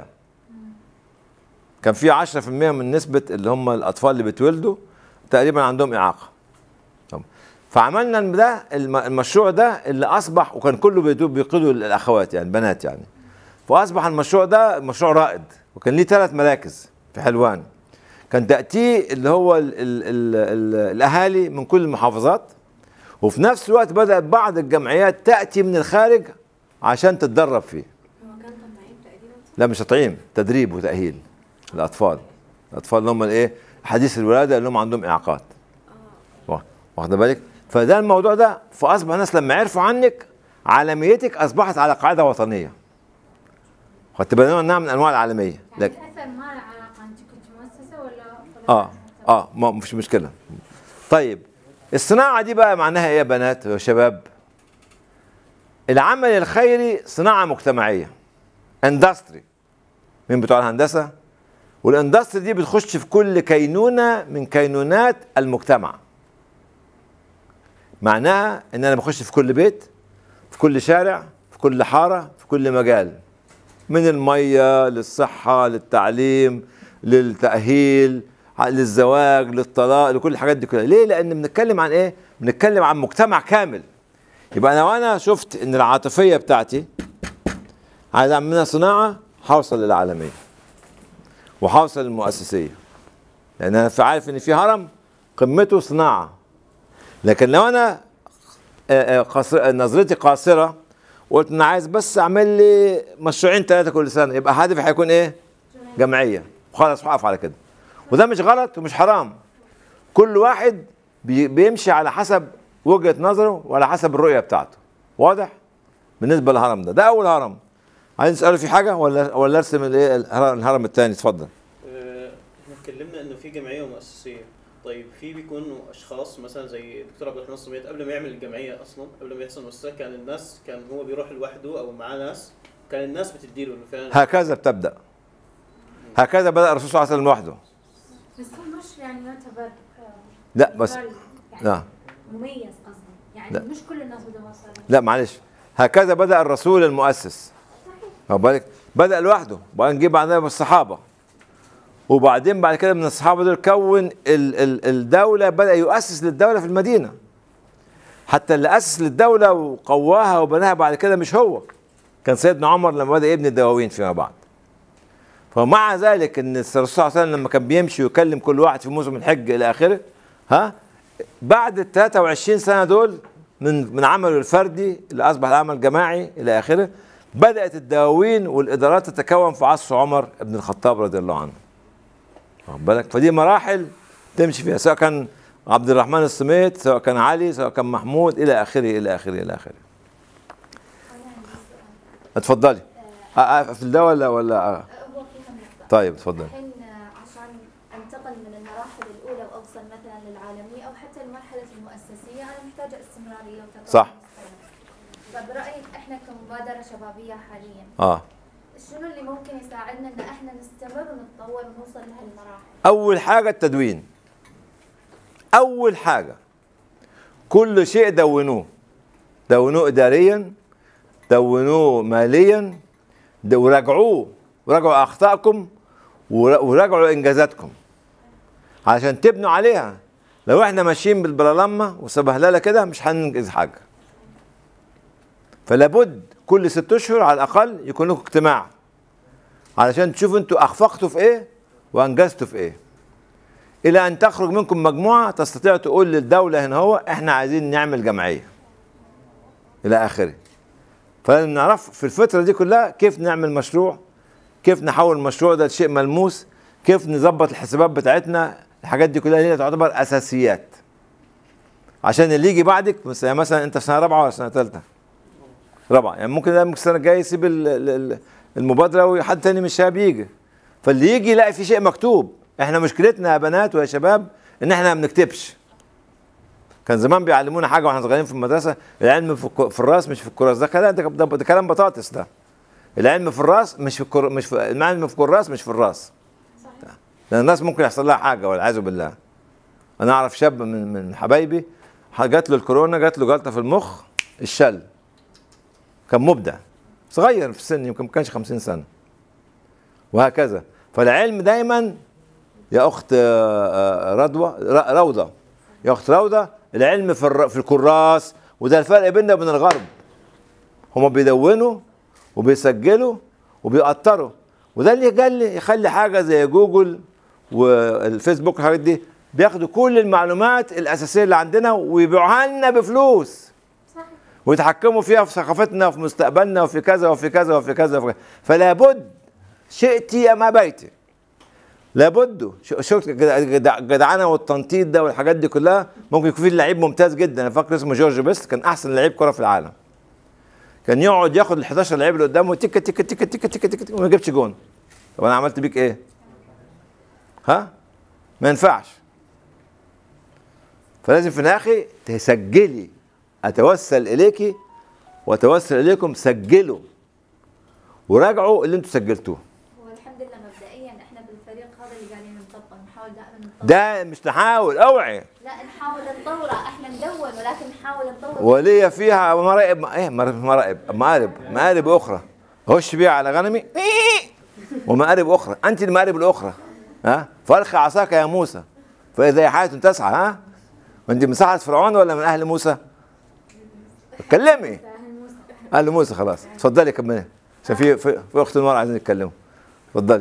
Speaker 1: كان في 10% من نسبه اللي هم الاطفال اللي بيتولدوا تقريبا عندهم اعاقه طب. فعملنا ده الم- المشروع ده اللي اصبح وكان كله بيدو- بيقودوا الاخوات يعني البنات يعني فاصبح المشروع ده مشروع رائد وكان ليه ثلاث مراكز في حلوان كان تاتيه اللي هو ال ال ال ال الاهالي من كل المحافظات وفي نفس الوقت بدات بعض الجمعيات تاتي من الخارج عشان تتدرب فيه
Speaker 4: هو كان طماعين تقريبا
Speaker 1: لا مش تطعيم تدريب وتاهيل الاطفال الاطفال اللي هم الايه حديث الولاده اللي هم عندهم اعاقات وا- واخده بالك فده الموضوع ده فاصبح الناس لما عرفوا عنك عالميتك اصبحت على قاعده وطنيه خدت بالك انها من انواع العالميه
Speaker 3: يعني
Speaker 1: لكن
Speaker 3: الاثر ما له علاقه انت كنت مؤسسه ولا ولا
Speaker 1: اه اه ما مش مشكله طيب الصناعه دي بقى معناها ايه يا بنات وشباب العمل الخيري صناعه مجتمعيه اندستري من بتوع الهندسه والاندستري دي بتخش في كل كينونه من كينونات المجتمع معناها ان انا بخش في كل بيت في كل شارع في كل حاره في كل مجال من الميه للصحه للتعليم للتاهيل ع- للزواج للطلاق لكل الحاجات دي كلها ليه لان بنتكلم عن ايه بنتكلم عن مجتمع كامل يبقى لو انا شفت ان العاطفيه بتاعتي عايز اعمل منها صناعه هوصل للعالميه وهوصل للمؤسسيه لان انا في- عارف ان في هرم قمته صناعه لكن لو انا آه، آه، قاصر- نظرتي قاصره وقلت انا عايز بس اعمل لي مشروعين ثلاثه كل سنه يبقى هدفي هيكون ايه؟ جمعيه وخلاص هقف على كده وده مش غلط ومش حرام كل واحد بي- بيمشي على حسب وجهه نظره وعلى حسب الرؤيه بتاعته واضح؟ بالنسبه للهرم ده ده اول هرم عايز تساله في حاجه ولا ولا ارسم الايه الهرم الهرم الثاني اتفضل
Speaker 2: آه، احنا اتكلمنا انه في جمعيه ومؤسسيه طيب في بيكونوا اشخاص مثلا زي الدكتور عبد الرحمن الصميت قبل ما يعمل الجمعيه اصلا قبل ما يحصل مؤسسه كان الناس كان هو بيروح لوحده او معاه ناس كان الناس بتديله انه فعلا
Speaker 1: هكذا بتبدا هكذا بدا الرسول صلى الله عليه وسلم لوحده
Speaker 3: بس هو مش يعني يعتبر آه،
Speaker 1: لا بس
Speaker 3: يعني
Speaker 1: لا
Speaker 3: مميز قصدي يعني
Speaker 1: لا.
Speaker 3: مش كل الناس بدهم يوصلوا
Speaker 1: لا معلش هكذا بدا الرسول المؤسس واخد بالك بدا لوحده وبعدين جه بعدها بالصحابه وبعدين بعد كده من الصحابه دول كون ال ال الدوله بدا يؤسس للدوله في المدينه حتى اللي اسس للدوله وقواها وبناها بعد كده مش هو كان سيدنا عمر لما بدا يبني الدواوين فيما بعد فمع ذلك ان الرسول صلى الله عليه وسلم لما كان بيمشي ويكلم كل واحد في موسم الحج الى اخره ها بعد ال 23 سنه دول من من عمله الفردي اللي اصبح العمل جماعي الى اخره بدات الدواوين والادارات تتكون في عصر عمر بن الخطاب رضي الله عنه واخد بالك فدي مراحل تمشي فيها سواء كان عبد الرحمن السميت سواء كان علي سواء كان محمود الى اخره الى اخره الى اخره
Speaker 8: أنا عندي سؤال
Speaker 1: اتفضلي آه، آه، في ده ولا ولا آه.
Speaker 8: هو فيها نقطة
Speaker 1: طيب اتفضلي
Speaker 8: الحين عشان انتقل من المراحل الأولى وأوصل مثلا للعالمية أو حتى المرحلة المؤسسية أنا محتاجة استمرارية وتطور
Speaker 1: صح.
Speaker 8: مستمر. فبرأيك احنا كمبادرة شبابية حاليا
Speaker 1: اه
Speaker 8: شنو اللي ممكن يساعدنا ان احنا نستمر ونتطور ونوصل لهالمراحل؟
Speaker 1: اول حاجه التدوين اول حاجه كل شيء دونوه دونوه اداريا دونوه ماليا د- وراجعوه وراجعوا اخطائكم ور- وراجعوا انجازاتكم عشان تبنوا عليها لو احنا ماشيين بالبلالمه وسبهلله كده مش هننجز حاجه فلا بد كل ست اشهر على الاقل يكون لكم اجتماع علشان تشوفوا انتوا اخفقتوا في ايه وانجزتوا في ايه الى ان تخرج منكم مجموعه تستطيع تقول للدوله هنا هو احنا عايزين نعمل جمعيه الى اخره فلازم نعرف في الفتره دي كلها كيف نعمل مشروع كيف نحول المشروع ده لشيء ملموس كيف نظبط الحسابات بتاعتنا الحاجات دي كلها هي تعتبر اساسيات عشان اللي يجي بعدك بس يعني مثلا انت في سنه رابعه ولا سنه ثالثه رابعه يعني ممكن ده ممكن السنه الجايه يسيب ال- ال- ال- المبادره وحد تاني من الشباب يجي فاللي يجي يلاقي في شيء مكتوب احنا مشكلتنا يا بنات ويا شباب ان احنا ما بنكتبش كان زمان بيعلمونا حاجه واحنا صغيرين في المدرسه العلم في, الك- في الراس مش في الكراس ده كلام ده, ده, ده كلام بطاطس ده العلم في الراس مش في الكر... مش في العلم في الكراس مش في الراس لان الناس ممكن يحصل لها حاجه والعياذ بالله انا اعرف شاب من من حبايبي جات له الكورونا جات له جلطه في المخ الشل كان مبدع صغير في السن يمكن ما كانش 50 سنه وهكذا فالعلم دايما يا اخت آه، آه، رضوى ر- روضه يا اخت روضه العلم في الر- في الكراس وده الفرق بيننا وبين الغرب هما بيدونوا وبيسجلوا وبيقطروا وده اللي يخلي يخلي حاجه زي جوجل والفيسبوك والحاجات دي بياخدوا كل المعلومات الاساسيه اللي عندنا ويبيعوها لنا بفلوس
Speaker 3: صحيح
Speaker 1: ويتحكموا فيها في ثقافتنا وفي مستقبلنا وفي كذا وفي كذا وفي كذا وفي كذا فلا بد شئت ام ابيت لابد ش- شفت جدع- جدع- جدعانه والتنطيط ده والحاجات دي كلها ممكن يكون في لعيب ممتاز جدا انا فاكر اسمه جورج بيست كان احسن لعيب كره في العالم كان يقعد ياخد ال 11 لعيب اللي قدامه تك تك تك تك تك تك تك وما يجيبش جون طب انا عملت بيك ايه؟ ها؟ ما ينفعش فلازم في الاخر تسجلي اتوسل اليك واتوسل اليكم سجلوا وراجعوا اللي انتوا سجلتوه
Speaker 8: هو الحمد لله مبدئيا احنا بالفريق هذا اللي قاعدين نطبق نحاول دائما نطبق
Speaker 1: ده مش نحاول اوعي
Speaker 8: لا نحاول نطوره احنا ندون ولكن نحاول نطور
Speaker 1: ولي فيها مرائب ايه مر- مرائب مآرب مآرب اخرى هش بيها على غنمي ومآرب اخرى انت المآرب الاخرى ها فارخ عصاك يا موسى فاذا هي حياه تسعى ها وانت من سحرة فرعون ولا من اهل موسى؟ اتكلمي
Speaker 3: سهل موسى
Speaker 1: اهل موسى خلاص اتفضلي كملي عشان في في, في اخت نور عايزين يتكلموا اتفضلي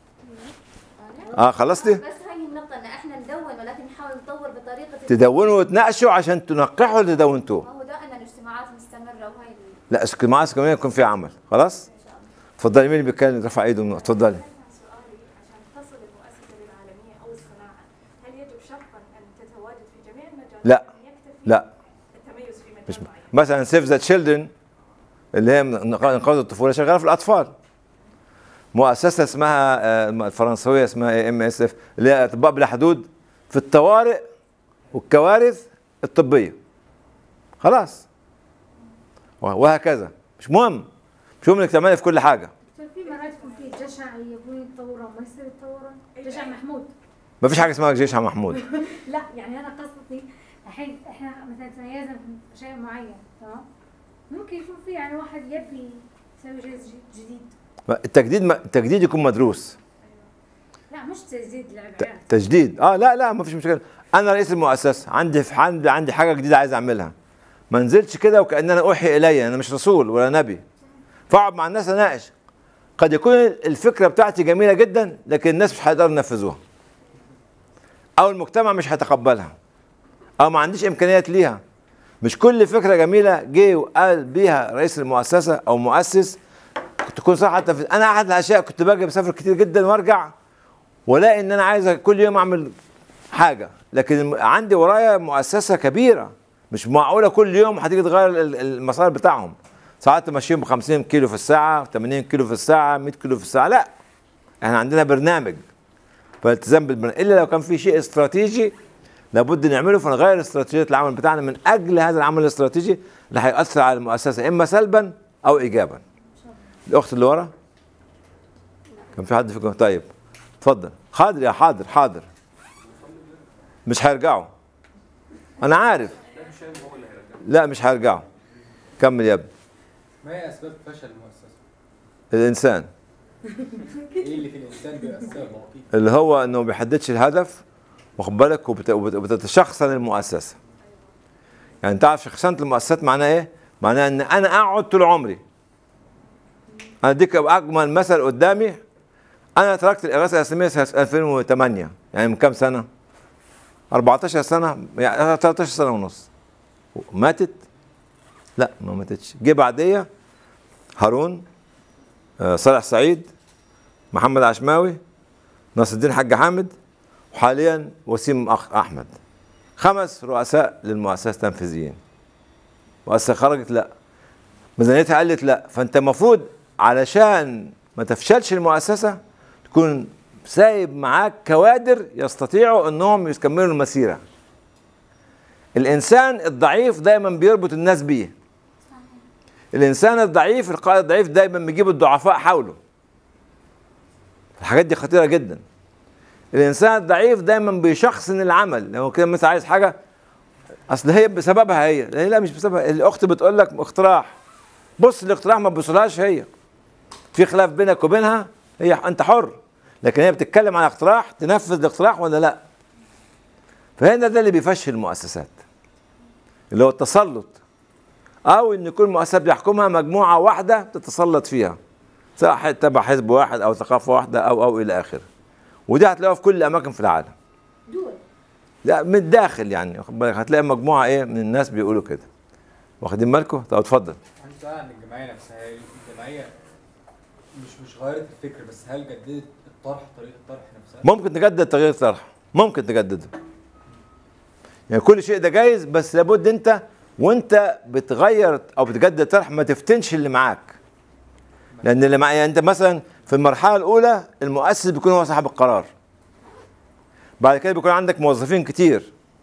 Speaker 1: اه خلصتي؟
Speaker 8: بس هاي النقطة ان احنا ندون ولكن نحاول نطور بطريقة
Speaker 1: تدونوا وتناقشوا عشان تنقحوا اللي دونتوه
Speaker 8: هو دائما الاجتماعات مستمرة وهاي ال-
Speaker 1: لا اجتماعات كمان يكون في عمل خلاص؟ اتفضلي مين اللي بيتكلم رفع ايده من- اتفضلي
Speaker 4: سؤالي عشان تصل المؤسسة للعالمية أو الصناعة هل يجب شرطا أن تتواجد في جميع المجالات
Speaker 1: لا.
Speaker 4: أم يكتفي
Speaker 1: لا
Speaker 4: التميز في مجال
Speaker 1: مش
Speaker 4: معين؟
Speaker 1: مثلا سيف ذا تشيلدرن اللي هي من- انقاذ الطفوله شغاله في الاطفال مؤسسه اسمها آه، الفرنسويه اسمها ام اس اف اللي هي اطباء بلا حدود في الطوارئ والكوارث الطبيه خلاص وهكذا مش مهم مش مهم انك تعملي في كل حاجه
Speaker 3: كان في مرات يكون في جشع يبون يتطوروا ما يصير يتطوروا جشع محمود
Speaker 1: ما فيش حاجه اسمها جيش على محمود
Speaker 3: لا يعني انا قصدي الحين احنا مثلا تميزنا في شيء معين تمام ممكن يكون في يعني واحد يبي يسوي شيء ج- جديد
Speaker 1: التجديد ما التجديد يكون مدروس
Speaker 3: لا مش تجديد لعب
Speaker 1: ت-
Speaker 3: عيال
Speaker 1: تجديد اه لا لا ما فيش مشكله انا رئيس المؤسسه عندي في عندي عندي حاجه جديده عايز اعملها ما انزلش كده وكان انا اوحي الي انا مش رسول ولا نبي فاقعد مع الناس اناقش قد يكون الفكره بتاعتي جميله جدا لكن الناس مش هيقدروا ينفذوها او المجتمع مش هيتقبلها او ما عنديش امكانيات ليها مش كل فكره جميله جه وقال بيها رئيس المؤسسه او مؤسس تكون صح حتى في انا احد الاشياء كنت باجي بسافر كتير جدا وارجع والاقي ان انا عايز كل يوم اعمل حاجه لكن الم- عندي ورايا مؤسسه كبيره مش معقوله كل يوم هتيجي تغير ال- ال- المسار بتاعهم ساعات تمشيهم ب 50 كيلو في الساعه 80 كيلو في الساعه 100 كيلو في الساعه لا احنا عندنا برنامج فالالتزام بالبرنامج الا لو كان في شيء استراتيجي لابد نعمله فنغير استراتيجيه العمل بتاعنا من اجل هذا العمل الاستراتيجي اللي هيأثر على المؤسسه اما سلبا او ايجابا الاخت اللي ورا كان في حد فيكم طيب اتفضل حاضر يا حاضر حاضر مش هيرجعوا انا عارف لا مش هيرجعوا كمل يا ابني
Speaker 9: ما هي اسباب فشل المؤسسه؟
Speaker 1: الانسان
Speaker 9: ايه اللي في الانسان بيبقى السبب اكيد
Speaker 1: اللي هو انه ما بيحددش الهدف واخد بالك وبت- وبت- وبتتشخصن المؤسسه يعني انت عارف شخصنه المؤسسات معناها ايه؟ معناها ان انا اقعد طول عمري انا اديك اجمل مثل قدامي انا تركت الاغاثه الاسلاميه سنه 2008 يعني من كام سنه؟ 14 سنه يعني 13 سنه ونص ماتت؟ لا ما ماتتش جه بعديه هارون آه، صالح سعيد محمد عشماوي ناصر الدين حاج حامد وحاليا وسيم أخ احمد خمس رؤساء للمؤسسه التنفيذيين مؤسسه خرجت لا ميزانيتها قلت لا فانت المفروض علشان ما تفشلش المؤسسه تكون سايب معاك كوادر يستطيعوا انهم يكملوا المسيره الانسان الضعيف دايما بيربط الناس بيه الانسان الضعيف القائد الضعيف دايما بيجيب الضعفاء حوله الحاجات دي خطيره جدا الانسان الضعيف دايما بيشخصن العمل لو كان مثلا عايز حاجه اصل هي بسببها هي لا لا مش بسببها الاخت بتقول لك اقتراح بص الاقتراح ما تبصلهاش هي في خلاف بينك وبينها هي انت حر لكن هي بتتكلم عن اقتراح تنفذ الاقتراح ولا لا فهنا ده اللي بيفشل المؤسسات اللي هو التسلط او ان يكون مؤسسه بيحكمها مجموعه واحده تتسلط فيها سواء تبع حزب واحد او ثقافه واحده او او الى اخره ودي هتلاقوها في كل الاماكن في العالم
Speaker 3: دول
Speaker 1: لا من الداخل يعني واخد بالك هتلاقي مجموعه ايه من الناس بيقولوا كده واخدين بالكم طب اتفضل
Speaker 9: عندي سؤال عن الجمعيه نفسها هي الجمعيه مش مش غيرت الفكر بس هل جددت الطرح طريقه الطرح نفسها؟
Speaker 1: ممكن تجدد تغيير طرح ممكن تجدده يعني كل شيء ده جايز بس لابد انت وانت بتغير او بتجدد طرح ما تفتنش اللي معاك لان اللي معايا انت مثلا في المرحله الاولى المؤسس بيكون هو صاحب القرار بعد كده بيكون عندك موظفين كتير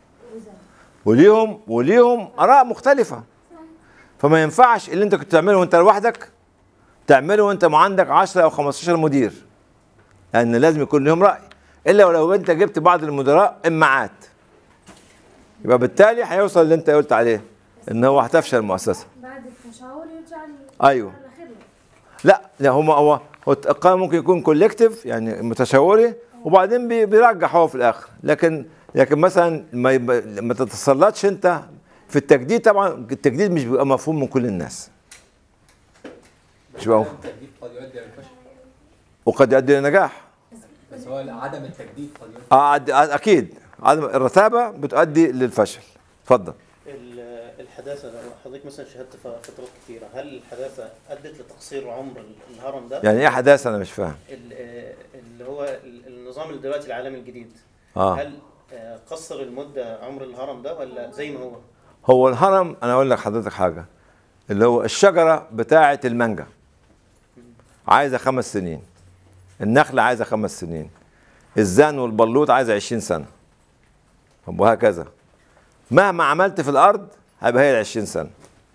Speaker 1: وليهم وليهم اراء مختلفه فما ينفعش اللي انت كنت تعمله وانت لوحدك تعمله وانت ما عندك 10 او 15 مدير لان لازم يكون لهم راي الا ولو انت جبت بعض المدراء امعات يبقى بالتالي هيوصل اللي انت قلت عليه ان هو هتفشل المؤسسه
Speaker 3: بعد التشاور يرجع ل-
Speaker 1: ايوه
Speaker 3: للخدمة.
Speaker 1: لا لا هم هو هو القائمه ممكن يكون كولكتيف يعني متشاوري وبعدين بي- بيرجح هو في الاخر لكن لكن مثلا ما يب- ما تتسلطش انت في التجديد طبعا التجديد مش بيبقى مفهوم من كل الناس مش بيبقى مفهوم.
Speaker 9: التجديد قد يؤدي الى الفشل
Speaker 1: وقد يؤدي لنجاح
Speaker 9: بس هو عدم التجديد قد يؤدي
Speaker 1: آه عد- آه، اكيد عدم الرتابه بتؤدي للفشل اتفضل
Speaker 2: ال- الحداثه لو حضرتك مثلا شاهدت ف- فترات كثيره هل الحداثه ادت لتقصير عمر ال- الهرم ده؟
Speaker 1: يعني ايه حداثه انا مش فاهم
Speaker 2: ال- آه، اللي هو ال- النظام اللي دلوقتي العالمي الجديد
Speaker 1: اه
Speaker 2: هل آه، قصر المده عمر الهرم ده ولا زي ما هو؟
Speaker 1: هو الهرم انا اقول لك حضرتك حاجه اللي هو الشجره بتاعه المانجا عايزه خمس سنين النخله عايزه خمس سنين الزان والبلوط عايزه 20 سنه طب وهكذا مهما عملت في الارض هيبقى هي ال 20 سنه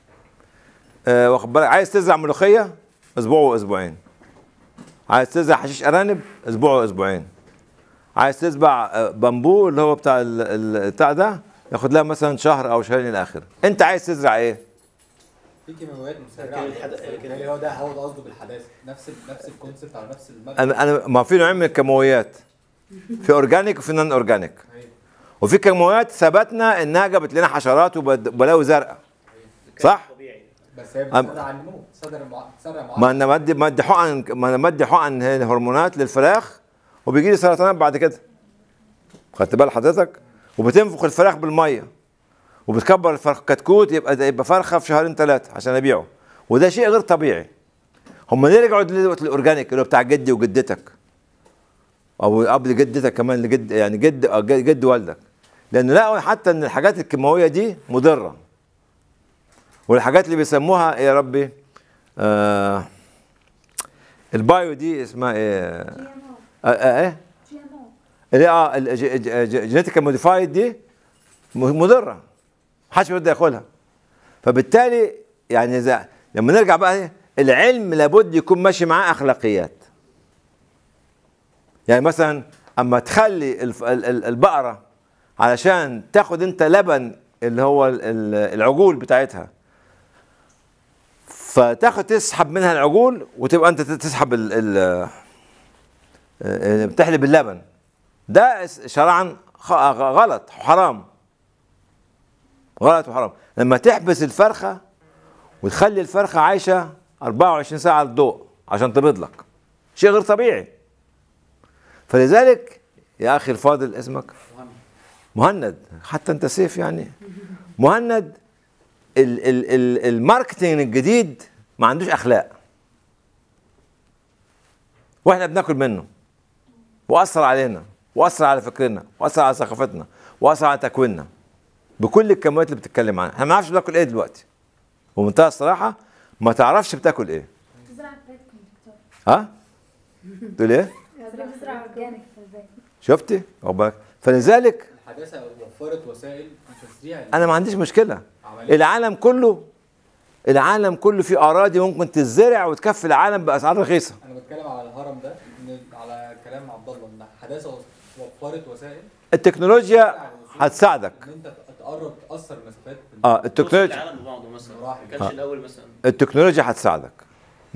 Speaker 1: آه واخد بالك عايز تزرع ملوخيه اسبوع واسبوعين عايز تزرع حشيش ارانب اسبوع واسبوعين عايز تزرع آه، بامبو اللي هو بتاع ال- ال- بتاع ده ياخد لها مثلا شهر او شهرين الى اخره انت عايز تزرع ايه
Speaker 9: في كيماويات مسرعه
Speaker 2: لكن الحد- لكن-
Speaker 9: بالتالي هو ده هو ده قصده بالحداثه نفس ال- نفس الكونسيبت على نفس المبدا
Speaker 1: انا انا ما في نوعين من الكيماويات في اورجانيك وفي نون اورجانيك
Speaker 9: أيوة.
Speaker 1: وفي كيماويات ثبتنا انها جابت لنا حشرات وبد- وبلاوي زرقاء صح
Speaker 2: طبيعي
Speaker 9: بس هي
Speaker 1: أم-
Speaker 9: بتسرع على النمو بتسرع مع بتسرع مع
Speaker 1: ما انا مدي مدي حقن ما انا مدي حقن هرمونات للفراخ وبيجي لي سرطانات بعد كده خدت بال حضرتك وبتنفخ الفراخ بالميه وبتكبر الفرخ كتكوت يبقى يبقى فرخه في شهرين ثلاثه عشان ابيعه وده شيء غير طبيعي هم ليه رجعوا دلوقتي للاورجانيك اللي هو بتاع جدي وجدتك او قبل جدتك كمان لجد يعني جد آه، جد جد والدك لان لقوا حتى ان الحاجات الكيماويه دي مضره والحاجات اللي بيسموها إيه يا ربي آه البايو دي اسمها ايه
Speaker 3: جي ام
Speaker 1: آه
Speaker 3: او
Speaker 1: آه ايه
Speaker 3: جي ام او
Speaker 1: اللي اه الجينيتيكال موديفايد دي م- مضره محدش بيقدر ياكلها فبالتالي يعني إذا لما نرجع بقى إيه، العلم لابد يكون ماشي معاه اخلاقيات يعني مثلا اما تخلي الف- ال- ال- البقره علشان تاخد انت لبن اللي هو ال- ال- العجول بتاعتها فتاخد تسحب منها العجول وتبقى انت تسحب ال ال آه، بتحلب اللبن ده اس- شرعا خ- غلط حرام غلط وحرام لما تحبس الفرخه وتخلي الفرخه عايشه 24 ساعه على الضوء عشان تبيض لك شيء غير طبيعي فلذلك يا اخي الفاضل اسمك مهند حتى انت سيف يعني مهند ال ال ال الماركتينج الجديد ما عندوش اخلاق واحنا بناكل منه واثر علينا واثر على فكرنا واثر على ثقافتنا واثر على تكويننا بكل الكميات اللي بتتكلم عنها احنا ما نعرفش بناكل ايه دلوقتي ومنتهى الصراحه ما تعرفش بتاكل ايه
Speaker 3: تزرع بيتكم دكتور
Speaker 1: ها تقول ايه
Speaker 3: تزرع اورجانيك في البيت
Speaker 1: شفتي واخد بالك فلذلك
Speaker 9: الحداثه وفرت وسائل تسريع
Speaker 1: انا ما عنديش مشكله
Speaker 9: عملية.
Speaker 1: العالم كله العالم كله فيه اراضي ممكن تزرع وتكفي العالم باسعار رخيصه
Speaker 9: انا بتكلم على الهرم ده إن على كلام عبد الله ان الحداثه وفرت وسائل
Speaker 1: التكنولوجيا هتساعدك
Speaker 9: ان انت تقرب تاثر مسافات
Speaker 1: اه
Speaker 2: توصل
Speaker 1: التكنولوجيا
Speaker 2: العالم ببعضه مثلا
Speaker 9: مراحل.
Speaker 2: ما كانش الاول مثلا
Speaker 1: التكنولوجيا هتساعدك 100%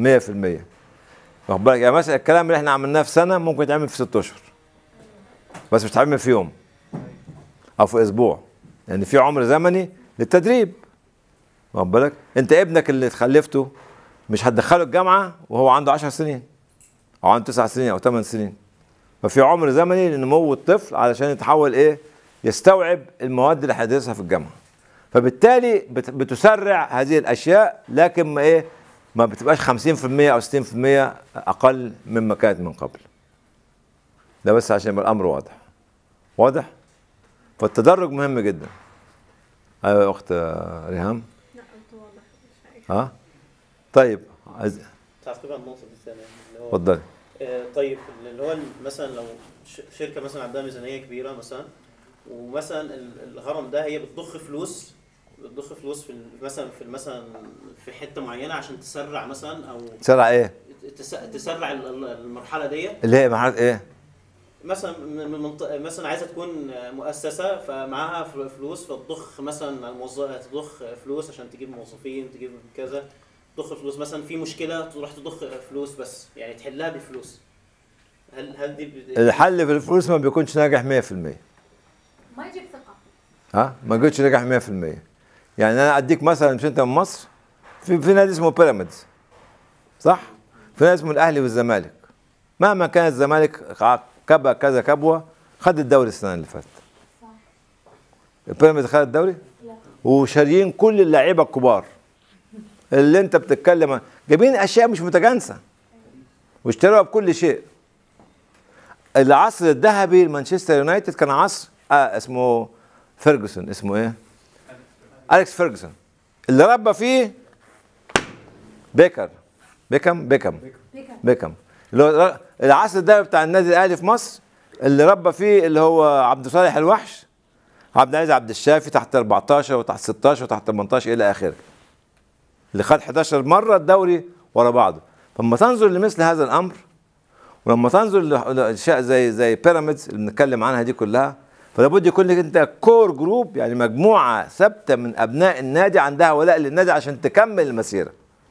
Speaker 1: واخد بالك يعني مثلا الكلام اللي احنا عملناه في سنه ممكن يتعمل في ست اشهر بس مش هيتعمل في يوم او في اسبوع لان يعني في عمر زمني للتدريب واخد بالك انت ابنك اللي خلفته مش هتدخله الجامعه وهو عنده 10 سنين او عنده 9 سنين او 8 سنين ففي عمر زمني لنمو الطفل علشان يتحول ايه يستوعب المواد اللي هيدرسها في الجامعه فبالتالي بت- بتسرع هذه الاشياء لكن ما ايه ما بتبقاش 50% او 60% اقل مما كانت من قبل ده بس عشان يبقى الامر واضح واضح فالتدرج مهم جدا ايوه يا اخت ريهام
Speaker 4: لا انت واضح مش عارف.
Speaker 1: ها طيب عايز
Speaker 2: تعقيب على النقطه دي الثانيه اللي هو
Speaker 1: اتفضلي
Speaker 2: آه، طيب اللي هو مثلا لو ش- شركه مثلا عندها ميزانيه كبيره مثلا ومثلا ال- الهرم ده هي بتضخ فلوس بتضخ فلوس في ال- مثلا في مثلا في حته معينه عشان تسرع مثلا او
Speaker 1: تسرع ايه
Speaker 2: تس- تسرع ال- ال- المرحله ديت
Speaker 1: اللي هي مرحله ايه
Speaker 2: مثلا من من منطقة مثلا عايزه تكون مؤسسه فمعاها فل- فلوس فتضخ مثلا الموظف تضخ فلوس عشان تجيب موظفين تجيب كذا تضخ فلوس مثلا في مشكله تروح تضخ فلوس بس يعني تحلها بالفلوس هل هل دي ب-
Speaker 1: الحل في الفلوس ما بيكونش ناجح 100%
Speaker 3: ما يجيب ثقه
Speaker 1: ها ما جيتش ناجح 100% يعني انا اديك مثلا مش انت من مصر في في نادي اسمه بيراميدز صح في نادي اسمه الاهلي والزمالك مهما كان الزمالك ع- كبه كذا كبوه خد الدوري السنه اللي فاتت بيراميدز خد الدوري
Speaker 3: لا
Speaker 1: وشاريين كل اللعيبه الكبار اللي انت بتتكلم عن- جايبين اشياء مش متجانسه واشتروها بكل شيء العصر الذهبي لمانشستر يونايتد كان عصر آه اسمه فيرجسون اسمه ايه؟ اليكس فيرجسون اللي ربى فيه بيكر بيكم بيكم
Speaker 3: بيكم
Speaker 1: بيكم اللي هو العصر الذهبي بتاع النادي الاهلي في مصر اللي ربى فيه اللي هو عبد صالح الوحش عبد العزيز عبد الشافي تحت 14 وتحت 16 وتحت 18 الى اخره اللي خد 11 مره الدوري ورا بعضه فلما تنظر لمثل هذا الامر ولما تنظر لاشياء زي زي بيراميدز اللي بنتكلم عنها دي كلها فلابد يكون لك انت كور جروب يعني مجموعه ثابته من ابناء النادي عندها ولاء للنادي عشان تكمل المسيره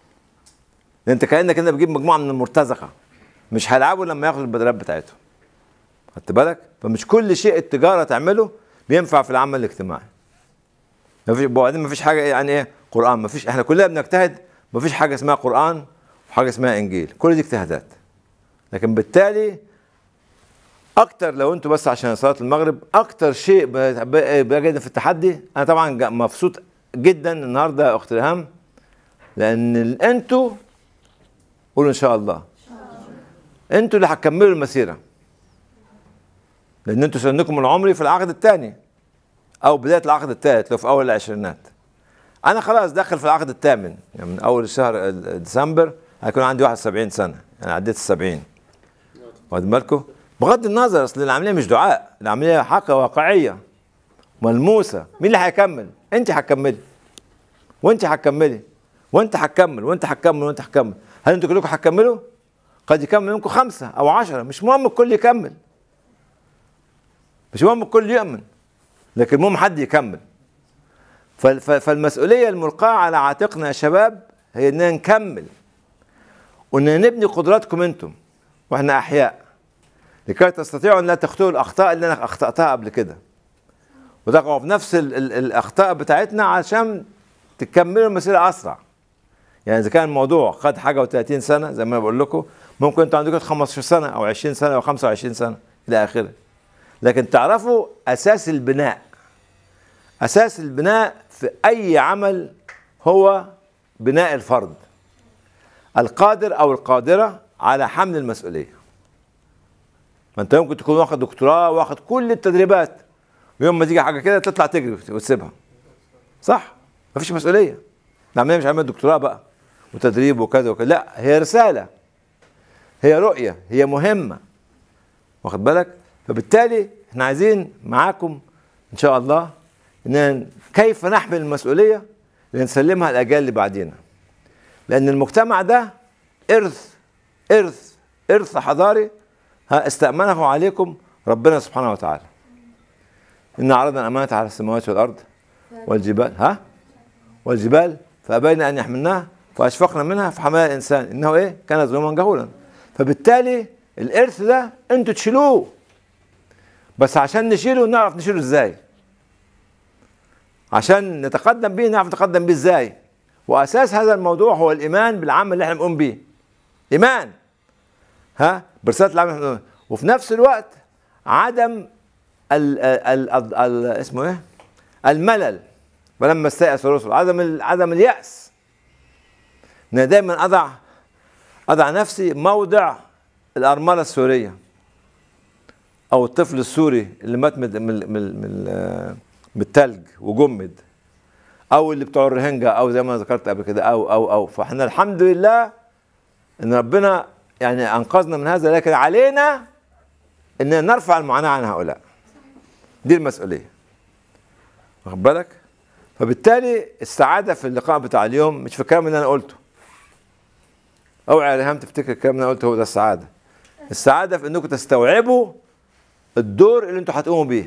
Speaker 1: لان انت كانك انت بتجيب مجموعه من المرتزقه مش هيلعبوا لما ياخدوا البدلات بتاعتهم خدت بالك فمش كل شيء التجاره تعمله بينفع في العمل الاجتماعي مفيش وبعدين مفيش حاجه يعني ايه قران مفيش احنا كلنا بنجتهد مفيش حاجه اسمها قران وحاجه اسمها انجيل كل دي اجتهادات لكن بالتالي اكتر لو انتوا بس عشان صلاه المغرب اكتر شيء بجد في التحدي انا طبعا جا- مبسوط جدا النهارده يا اخت ريهام لان ال- انتوا قولوا ان شاء الله انتوا اللي هتكملوا المسيره لان انتوا سنكم العمري في العقد الثاني او بدايه العقد الثالث لو في اول العشرينات انا خلاص داخل في العقد الثامن يعني من اول الشهر ال- ديسمبر هيكون عندي 71 سنه يعني عديت ال 70 واخد بالكم بغض النظر اصل العمليه مش دعاء العمليه حقيقه واقعيه ملموسه مين اللي هيكمل انت هتكملي وانت هتكملي وانت هتكمل وانت هتكمل وانت هتكمل هل انتوا كلكم هتكملوا قد يكمل منكم خمسة أو عشرة مش مهم الكل يكمل مش مهم الكل يؤمن لكن المهم حد يكمل فال- ف- فالمسؤولية الملقاة على عاتقنا يا شباب هي إننا نكمل وإننا نبني قدراتكم أنتم وإحنا أحياء لكي تستطيعوا أن لا تخطئوا الأخطاء اللي أنا أخطأتها قبل كده وتقعوا في نفس ال ال الأخطاء بتاعتنا عشان تكملوا المسيرة أسرع يعني إذا كان الموضوع خد حاجة و30 سنة زي ما أنا بقول لكم ممكن أنتوا عندكم 15 سنة أو 20 سنة أو 25 سنة إلى آخره لكن تعرفوا أساس البناء أساس البناء في أي عمل هو بناء الفرد القادر أو القادرة على حمل المسؤولية ما أنت يمكن تكون واخد دكتوراه واخد كل التدريبات ويوم ما تيجي حاجة كده تطلع تجري وتسيبها صح مفيش مسؤولية العملية مش عملية دكتوراه بقى وتدريب وكذا وكذا لا هي رسالة هي رؤية هي مهمة واخد بالك فبالتالي احنا عايزين معاكم ان شاء الله ان كيف نحمل المسؤوليه لنسلمها الاجيال اللي بعدينا لان المجتمع ده ارث ارث ارث حضاري ها استامنه عليكم ربنا سبحانه وتعالى ان عرضنا الامانه على السماوات والارض والجبال ها والجبال فابين ان يحملناها فاشفقنا منها فحملها الانسان انه ايه كان ظلوما جهولا فبالتالي الارث ده انتوا تشيلوه بس عشان نشيله نعرف نشيله ازاي عشان نتقدم بيه نعرف نتقدم بيه ازاي واساس هذا الموضوع هو الايمان بالعمل اللي احنا بنقوم بيه ايمان ها برسالة العمل اللي إحنا بنقوم بيه. وفي نفس الوقت عدم ال ال ال ال اسمه ايه الملل ولما استيأس الرسل عدم ال- عدم اليأس ان أنا دايما اضع اضع نفسي موضع الارمله السوريه او الطفل السوري اللي مات من من من, من, آه، من التلج وجمد او اللي بتوع الرهنجه او زي ما ذكرت قبل كده او او او فاحنا الحمد لله ان ربنا يعني انقذنا من هذا لكن علينا ان نرفع المعاناه عن هؤلاء دي المسؤوليه واخد بالك فبالتالي السعاده في اللقاء بتاع اليوم مش في الكلام اللي انا قلته اوعى يا ريهام تفتكر الكلام اللي انا قلته هو ده السعاده السعاده في انكم تستوعبوا الدور اللي انتوا هتقوموا بيه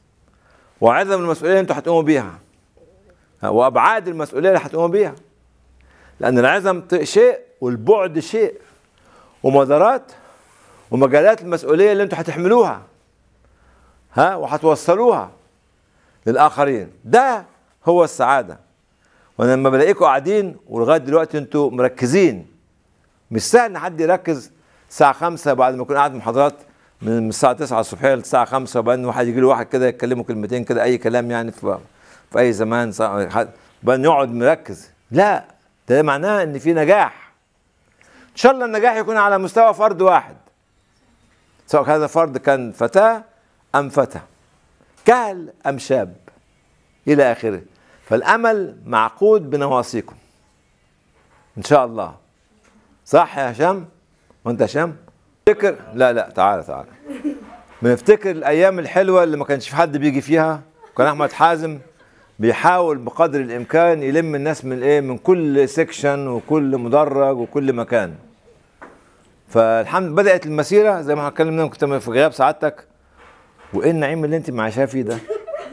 Speaker 1: وعظم المسؤوليه اللي انتوا هتقوموا بيها وابعاد المسؤوليه اللي هتقوموا بيها لان العظم ت- شيء والبعد شيء ومدارات ومجالات المسؤوليه اللي انتوا هتحملوها ها وهتوصلوها للاخرين ده هو السعاده وانا لما بلاقيكم قاعدين ولغايه دلوقتي انتوا مركزين مش سهل ان حد يركز الساعه 5 بعد ما يكون قاعد محاضرات من من الساعه 9 الصبحيه للساعه 5 وبعدين واحد يجي له واحد كده يتكلموا كلمتين كده اي كلام يعني في في اي زمان ساعة- حد- وبعدين يقعد مركز لا ده معناه ان في نجاح ان شاء الله النجاح يكون على مستوى فرد واحد سواء هذا فرد كان فتاه ام فتى كهل ام شاب الى اخره فالامل معقود بنواصيكم ان شاء الله صح يا هشام وانت يا هشام افتكر لا لا تعالى تعالى بنفتكر الايام الحلوه اللي ما كانش في حد بيجي فيها كان احمد حازم بيحاول بقدر الامكان يلم الناس من ايه من كل سيكشن وكل مدرج وكل مكان فالحمد بدات المسيره زي ما اتكلمنا كنت في غياب سعادتك وايه النعيم اللي انت معيشاه فيه ده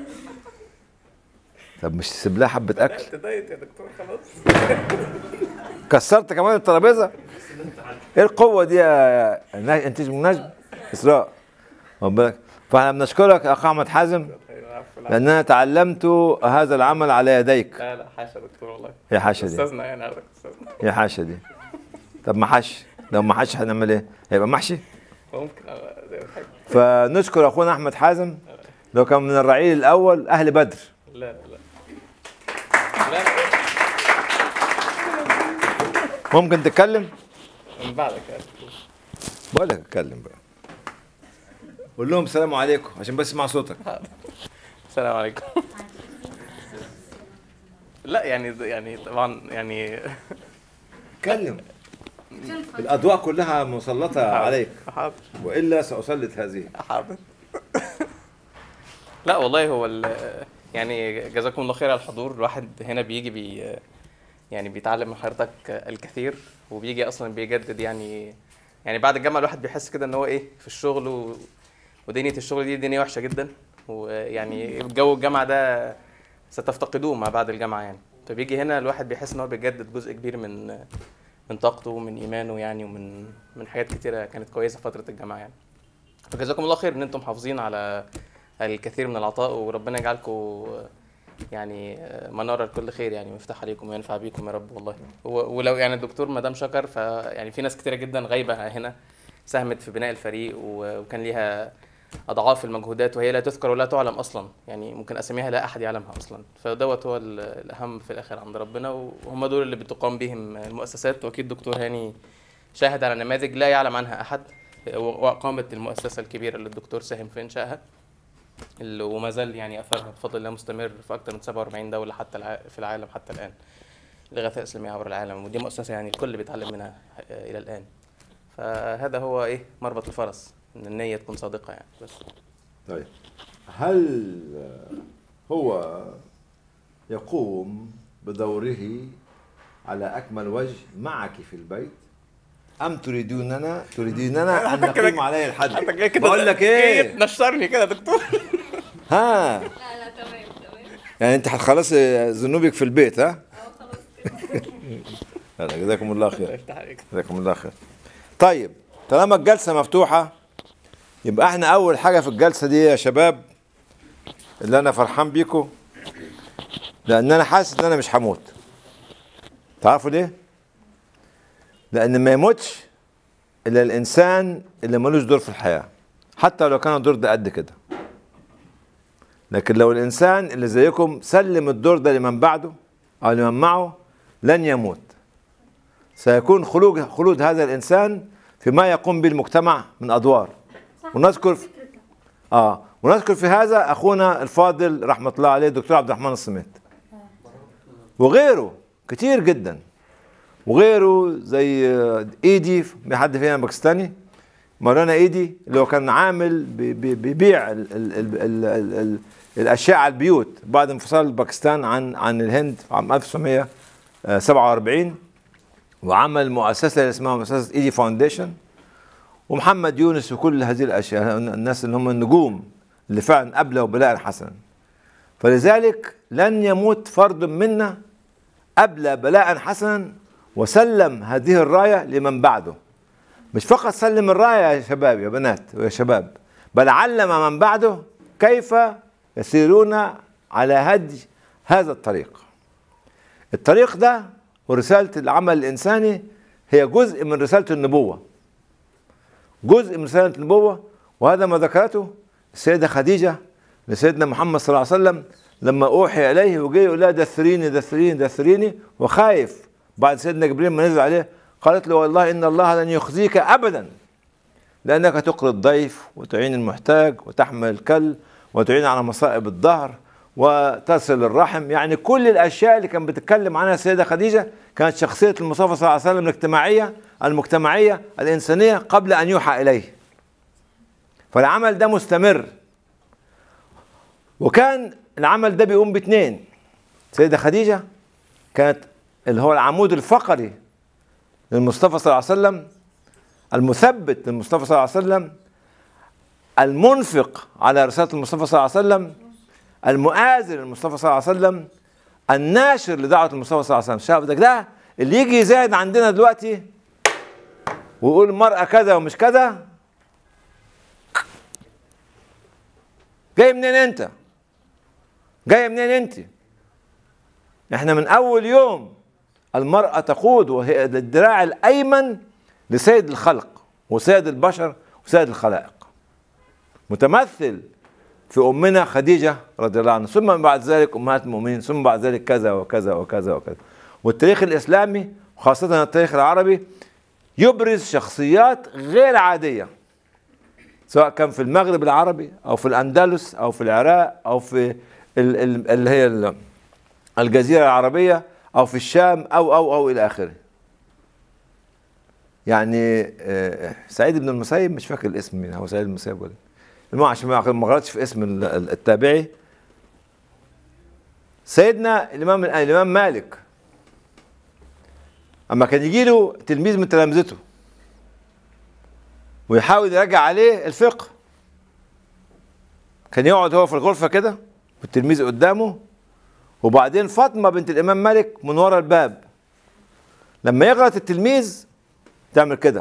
Speaker 1: طب مش تسيب لها حبه اكل
Speaker 2: تضايق يا دكتور خلاص
Speaker 1: كسرت كمان الترابيزه ايه القوه دي يا نا- انت اسمه نجم اسراء واخد بالك فاحنا بنشكرك يا اخ احمد حازم لان انا تعلمت هذا العمل على يديك
Speaker 2: لا لا حاشا دكتور والله
Speaker 1: يا حاشا دي
Speaker 2: استاذنا يعني عارف استاذنا
Speaker 1: يا حاشا دي طب ما حش لو ما حش هنعمل ايه هيبقى محشي
Speaker 2: ممكن أنا- زي ما تحب
Speaker 1: فنشكر اخونا احمد حازم لو كان من الرعيل الاول اهل بدر
Speaker 2: لا لا لا لا
Speaker 1: ممكن تتكلم
Speaker 2: من بعدك يا دكتور
Speaker 1: بقول لك اتكلم بقى قول لهم السلام عليكم عشان بس اسمع صوتك
Speaker 10: السلام عليكم لا يعني يعني طبعا يعني
Speaker 1: اتكلم الاضواء كلها مسلطه عليك
Speaker 10: حاضر
Speaker 1: والا ساسلط هذه
Speaker 10: حاضر لا والله هو ال- يعني جزاكم الله خير على الحضور الواحد هنا بيجي بي يعني بيتعلم من حضرتك الكثير وبيجي اصلا بيجدد يعني يعني بعد الجامعه الواحد بيحس كده ان هو ايه في الشغل و... ودنيا الشغل دي دنيا وحشه جدا ويعني جو الجامعه ده ستفتقدوه ما بعد الجامعه يعني فبيجي هنا الواحد بيحس ان هو بيجدد جزء كبير من من طاقته ومن ايمانه يعني ومن من حاجات كتيره كانت كويسه فتره الجامعه يعني فجزاكم الله خير ان انتم محافظين على الكثير من العطاء وربنا يجعلكم يعني منارة لكل خير يعني ويفتح عليكم وينفع بيكم يا رب والله و- ولو يعني الدكتور مدام شكر فيعني في ناس كتيرة جدا غايبة هنا ساهمت في بناء الفريق و- وكان ليها أضعاف المجهودات وهي لا تذكر ولا تعلم أصلا يعني ممكن أساميها لا أحد يعلمها أصلا فدوت هو ال- الأهم في الآخر عند ربنا وهم دول اللي بتقام بهم المؤسسات وأكيد دكتور هاني شاهد على نماذج لا يعلم عنها أحد و- وأقامت المؤسسة الكبيرة اللي الدكتور ساهم في إنشائها اللي وما زال يعني اثرها بفضل الله مستمر في اكثر من 47 دوله حتى الع... في العالم حتى الان الاغاثه الاسلاميه عبر العالم ودي مؤسسه يعني الكل بيتعلم منها آه، الى الان فهذا هو ايه مربط الفرس ان النيه تكون صادقه يعني بس
Speaker 1: طيب هل هو يقوم بدوره على اكمل وجه معك في البيت ام تريدوننا تريدوننا ان نقيم عليه الحد
Speaker 10: حتى جاي كده
Speaker 1: بقول لك
Speaker 10: جاي
Speaker 1: ايه
Speaker 10: تنشرني كده يا دكتور
Speaker 1: ها
Speaker 4: لا لا تمام تمام
Speaker 1: يعني انت خلاص ذنوبك في البيت ها
Speaker 4: اه خلاص كده
Speaker 1: يلا جزاكم الله خير
Speaker 10: يفتح عليك
Speaker 1: جزاكم الله خير طيب طالما الجلسه مفتوحه يبقى احنا اول حاجه في الجلسه دي يا شباب اللي انا فرحان بيكم لان انا حاسس ان انا مش هموت تعرفوا ليه لان ما يموتش الا الانسان اللي ملوش دور في الحياه حتى لو كان الدور ده قد كده لكن لو الانسان اللي زيكم سلم الدور ده لمن بعده او لمن معه لن يموت سيكون خلود خلود هذا الانسان فيما يقوم به المجتمع من ادوار
Speaker 3: صح
Speaker 1: ونذكر في-
Speaker 3: فكرته.
Speaker 1: اه ونذكر في هذا اخونا الفاضل رحمه الله عليه الدكتور عبد الرحمن الصميت وغيره كتير جدا وغيره زي آه، ايدي في حد فينا باكستاني مولانا ايدي اللي هو كان عامل بي- بي- بيبيع ال ال ال ال ال ال الاشياء على البيوت بعد انفصال باكستان عن عن الهند عام 1947 وعمل مؤسسه اللي اسمها مؤسسه ايدي فاونديشن ومحمد يونس وكل هذه الاشياء الناس اللي هم النجوم اللي فعلا ابلوا بلاء حسنا فلذلك لن يموت فرد منا ابلى بلاء حسنا وسلم هذه الرايه لمن بعده مش فقط سلم الرايه يا شباب يا بنات ويا شباب بل علم من بعده كيف يسيرون على هدي هذا الطريق الطريق ده ورساله العمل الانساني هي جزء من رساله النبوه جزء من رساله النبوه وهذا ما ذكرته السيده خديجه لسيدنا محمد صلى الله عليه وسلم لما اوحي اليه وجاي يقول لها دثريني دثريني دثريني وخايف بعد سيدنا جبريل ما نزل عليه قالت له والله ان الله لن يخزيك ابدا لانك تقري الضيف وتعين المحتاج وتحمل الكل وتعين على مصائب الظهر وتصل الرحم يعني كل الاشياء اللي كانت بتتكلم عنها السيده خديجه كانت شخصيه المصطفى صلى الله عليه وسلم الاجتماعيه المجتمعيه الانسانيه قبل ان يوحى اليه فالعمل ده مستمر وكان العمل ده بيقوم باثنين سيدة خديجة كانت اللي هو العمود الفقري للمصطفى صلى الله عليه وسلم المثبت للمصطفى صلى الله عليه وسلم المنفق على رسالة المصطفى صلى الله عليه وسلم المؤازر للمصطفى صلى الله عليه وسلم الناشر لدعوة المصطفى صلى الله عليه وسلم شايف ده ده اللي يجي يزايد عندنا دلوقتي ويقول المرأة كذا ومش كذا جاي منين انت جاي منين انت احنا من اول يوم المرأة تقود وهي الدراع الايمن لسيد الخلق وسيد البشر وسيد الخلائق متمثل في امنا خديجة رضي الله عنها ثم بعد ذلك امهات المؤمنين ثم بعد ذلك كذا وكذا وكذا وكذا والتاريخ الاسلامي وخاصة التاريخ العربي يبرز شخصيات غير عادية سواء كان في المغرب العربي او في الاندلس او في العراق او في ال- ال- اللي هي ال- الجزيره العربيه او في الشام او او او الى اخره يعني آه، سعيد بن المسيب مش فاكر الاسم مين هو سعيد بن المسيب ولا المهم عشان ما ما غلطش في اسم ال- ال- التابعي سيدنا الامام الامام مالك اما كان يجي له تلميذ من تلامذته ويحاول يراجع عليه الفقه كان يقعد هو في الغرفه كده والتلميذ قدامه وبعدين فاطمه بنت الامام مالك من ورا الباب لما يغلط التلميذ تعمل كده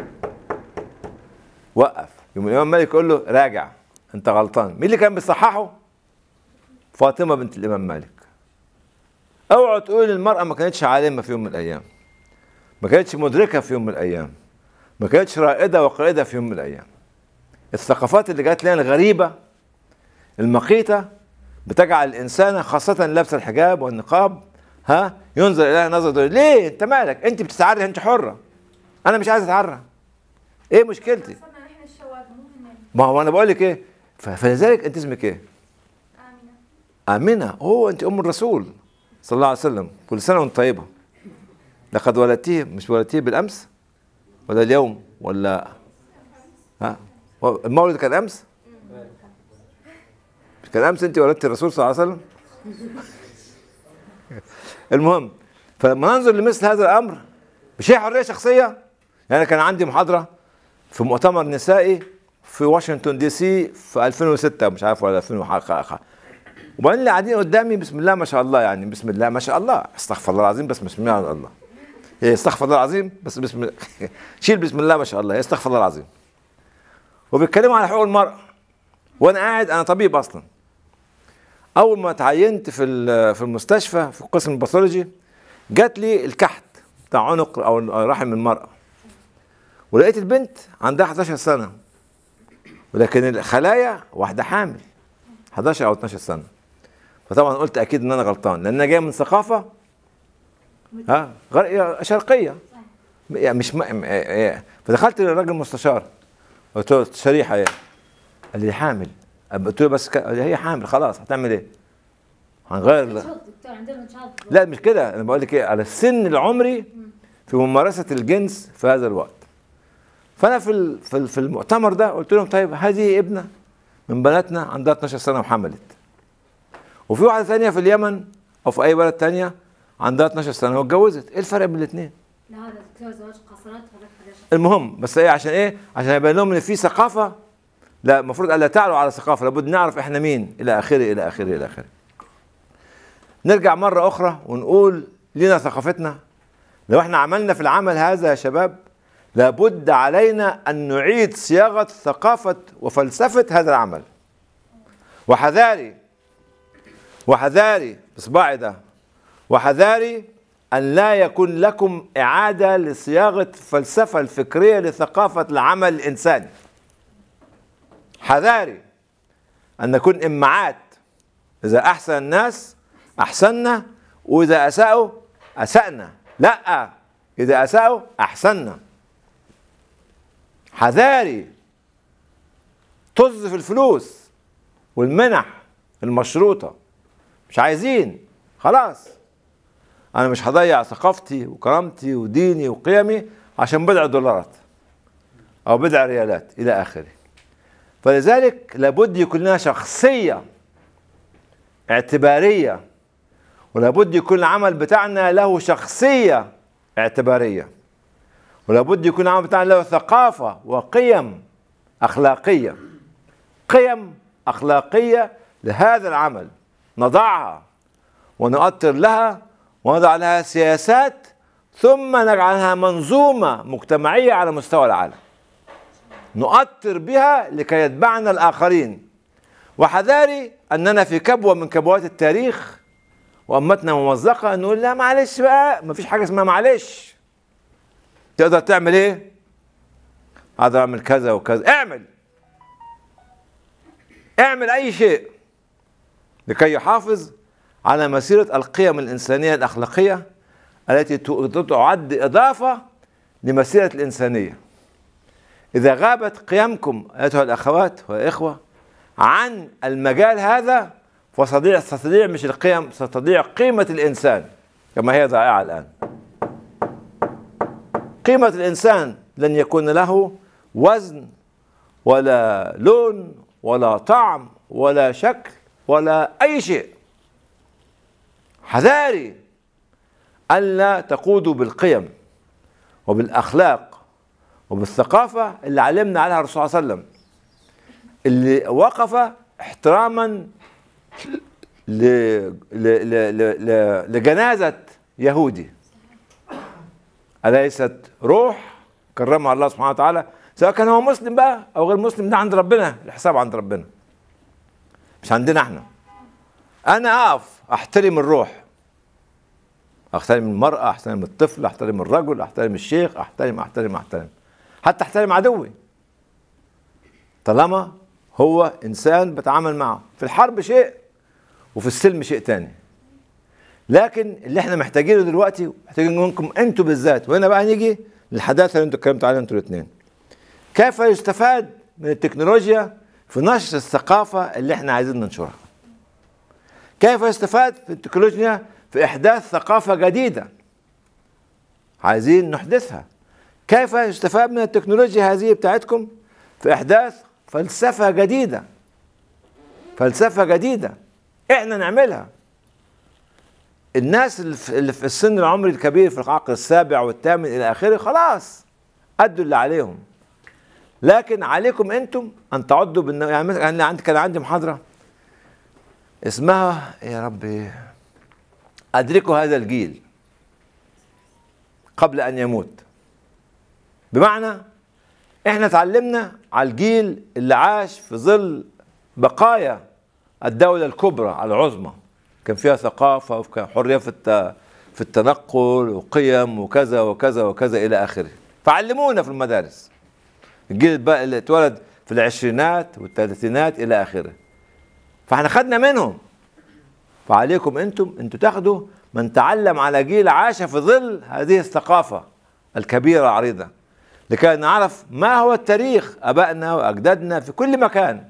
Speaker 1: وقف يوم الامام مالك يقول له راجع انت غلطان مين اللي كان بيصححه فاطمه بنت الامام مالك اوعى تقول المراه ما كانتش عالمه في يوم من الايام ما كانتش مدركه في يوم من الايام ما كانتش رائده وقائده في يوم من الايام الثقافات اللي جات لنا الغريبه المقيته بتجعل الانسان خاصه لابسه الحجاب والنقاب ها ينظر اليها نظره دول. ليه انت مالك انت بتتعري انت حره انا مش عايز اتعرى ايه مشكلتي
Speaker 4: صرنا نحن الشواذ مو هن
Speaker 1: ما هو انا بقول لك ايه ف- فلذلك انت اسمك ايه
Speaker 4: آمنة
Speaker 1: امنه هو انت ام الرسول صلى الله عليه وسلم كل سنه وانت طيبه لقد ولدتيه مش ولدتيه بالامس ولا اليوم ولا ها هو المولد كان امس مش كان امس انت ولدت الرسول صلى الله عليه وسلم المهم فلما ننظر لمثل هذا الامر مش هي حريه شخصيه يعني أنا كان عندي محاضره في مؤتمر نسائي في واشنطن دي سي في 2006 مش عارف ولا 2000 وح- وبعدين اللي قاعدين قدامي بسم الله ما شاء الله يعني بسم الله ما شاء الله استغفر الله العظيم بس بسم الله على الله إيه استغفر الله العظيم بس بسم الله شيل بسم الله ما شاء الله إيه استغفر الله العظيم وبيتكلموا على حقوق المرأة وانا قاعد انا طبيب اصلا اول ما تعينت في ال- في المستشفى في قسم الباثولوجي جات لي الكحت بتاع عنق او رحم المرأة ولقيت البنت عندها 11 سنة ولكن الخلايا واحدة حامل 11 او 12 سنة فطبعا قلت اكيد ان انا غلطان لان انا جاي من ثقافة ها غر- شرقية يعني مش م... م- إيه. فدخلت للراجل المستشار قلت له شريحة ايه قال لي حامل قلت له بس ك... قال لي هي حامل خلاص هتعمل ايه هنغير ال-
Speaker 3: دكتور عندنا شاط
Speaker 1: لا مش كده انا بقول لك ايه على السن العمري في ممارسه الجنس في هذا الوقت فانا في ال- في ال- في المؤتمر ده قلت لهم طيب هذه ابنه من بناتنا عندها 12 سنه وحملت وفي واحده ثانيه في اليمن او في اي بلد ثانيه عندها 12 سنه واتجوزت ايه الفرق بين الاثنين
Speaker 3: لا هذا دكتور زواج قاصرات هذاك حاجه
Speaker 1: المهم بس ايه عشان ايه عشان يبين لهم ان في ثقافه لا المفروض الا تعلوا على ثقافه لابد نعرف احنا مين الى اخره الى اخره الى اخره نرجع مره اخرى ونقول لنا ثقافتنا لو احنا عملنا في العمل هذا يا شباب لابد علينا ان نعيد صياغه ثقافه وفلسفه هذا العمل وحذاري وحذاري اصبعي ده وحذاري أن لا يكون لكم إعادة لصياغة الفلسفة الفكرية لثقافة العمل الإنساني حذاري أن نكون إمعات إذا أحسن الناس أحسننا وإذا أساءوا أسأنا لا إذا أساءوا أحسننا حذاري طز في الفلوس والمنح المشروطة مش عايزين خلاص انا مش هضيع ثقافتي وكرامتي وديني وقيمي عشان بضع دولارات او بضع ريالات الى اخره فلذلك لابد يكون لنا شخصيه اعتباريه ولابد يكون العمل بتاعنا له شخصيه اعتباريه ولابد يكون العمل بتاعنا له ثقافه وقيم اخلاقيه قيم اخلاقيه لهذا العمل نضعها ونؤطر لها ونضع لها سياسات ثم نجعلها منظومة مجتمعية على مستوى العالم نؤطر بها لكي يتبعنا الآخرين وحذاري أننا في كبوة من كبوات التاريخ وأمتنا ممزقة نقول لا معلش بقى مفيش حاجة اسمها معلش تقدر تعمل ايه؟ اقدر اعمل كذا وكذا اعمل اعمل اي شيء لكي يحافظ على مسيرة القيم الإنسانية الأخلاقية التي تعد إضافة لمسيرة الإنسانية إذا غابت قيمكم أيتها الأخوات والإخوة عن المجال هذا فستضيع ستضيع مش القيم ستضيع قيمة الإنسان كما هي ضائعة الآن قيمة الإنسان لن يكون له وزن ولا لون ولا طعم ولا شكل ولا أي شيء حذاري ألا تقودوا بالقيم وبالأخلاق وبالثقافة اللي علمنا عليها الرسول صلى الله عليه وسلم اللي وقف احتراما ل... ل... ل... ل... ل... لجنازة يهودي أليست روح كرمها الله سبحانه وتعالى سواء كان هو مسلم بقى أو غير مسلم ده عند ربنا الحساب عند ربنا مش عندنا احنا أنا أقف أحترم الروح أحترم المرأة أحترم الطفل أحترم الرجل أحترم الشيخ أحترم أحترم أحترم حتى أحترم عدوي طالما هو إنسان بتعامل معه في الحرب شيء وفي السلم شيء تاني لكن اللي احنا محتاجينه دلوقتي محتاجين منكم انتوا بالذات وهنا بقى نيجي للحداثه اللي انتوا اتكلمتوا عليها انتوا الاثنين كيف يستفاد من التكنولوجيا في نشر الثقافه اللي احنا عايزين ننشرها كيف يستفاد في التكنولوجيا في احداث ثقافه جديده عايزين نحدثها كيف يستفاد من التكنولوجيا هذه بتاعتكم في احداث فلسفه جديده فلسفه جديده احنا نعملها الناس اللي في اللي في السن العمري الكبير في العقل السابع والثامن الى اخره خلاص ادوا اللي عليهم لكن عليكم انتم ان تعدوا بالن... يعني مثلا انا عندي كان عندي محاضره اسمها يا ربي ادركوا هذا الجيل قبل ان يموت بمعنى احنا اتعلمنا على الجيل اللي عاش في ظل بقايا الدولة الكبرى العظمى كان فيها ثقافة وكان حرية في الت... في التنقل وقيم وكذا وكذا وكذا إلى آخره فعلمونا في المدارس الجيل بقى اللي اتولد في العشرينات والثلاثينات إلى آخره فاحنا خدنا منهم فعليكم انتم انتم تاخدوا من تعلم على جيل عاش في ظل هذه الثقافة الكبيرة العريضة لكي نعرف ما هو التاريخ أبائنا وأجدادنا في كل مكان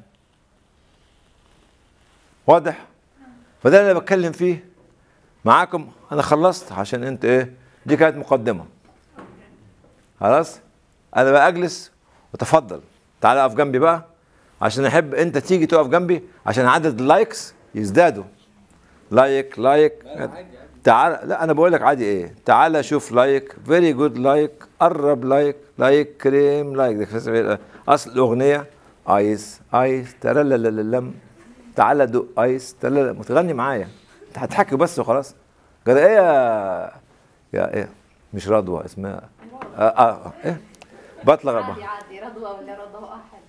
Speaker 1: واضح فده اللي انا بتكلم فيه معاكم انا خلصت عشان انت ايه دي كانت مقدمه خلاص انا بقى اجلس وتفضل تعال اقف جنبي بقى عشان احب انت تيجي تقف جنبي عشان عدد اللايكس يزدادوا لايك لايك تعال لا انا بقول لك عادي ايه تعال شوف لايك فيري جود لايك قرب لايك لايك كريم لايك اصل الاغنيه ايس ايس ترلللم تعالى دق ايس تعالى ما تغني معايا انت هتحكي بس وخلاص قال ايه يا يا ايه مش رضوى اسمها اه اه, آه. ايه بطلع
Speaker 8: عادي عادي رضوى ولا رضوى واحد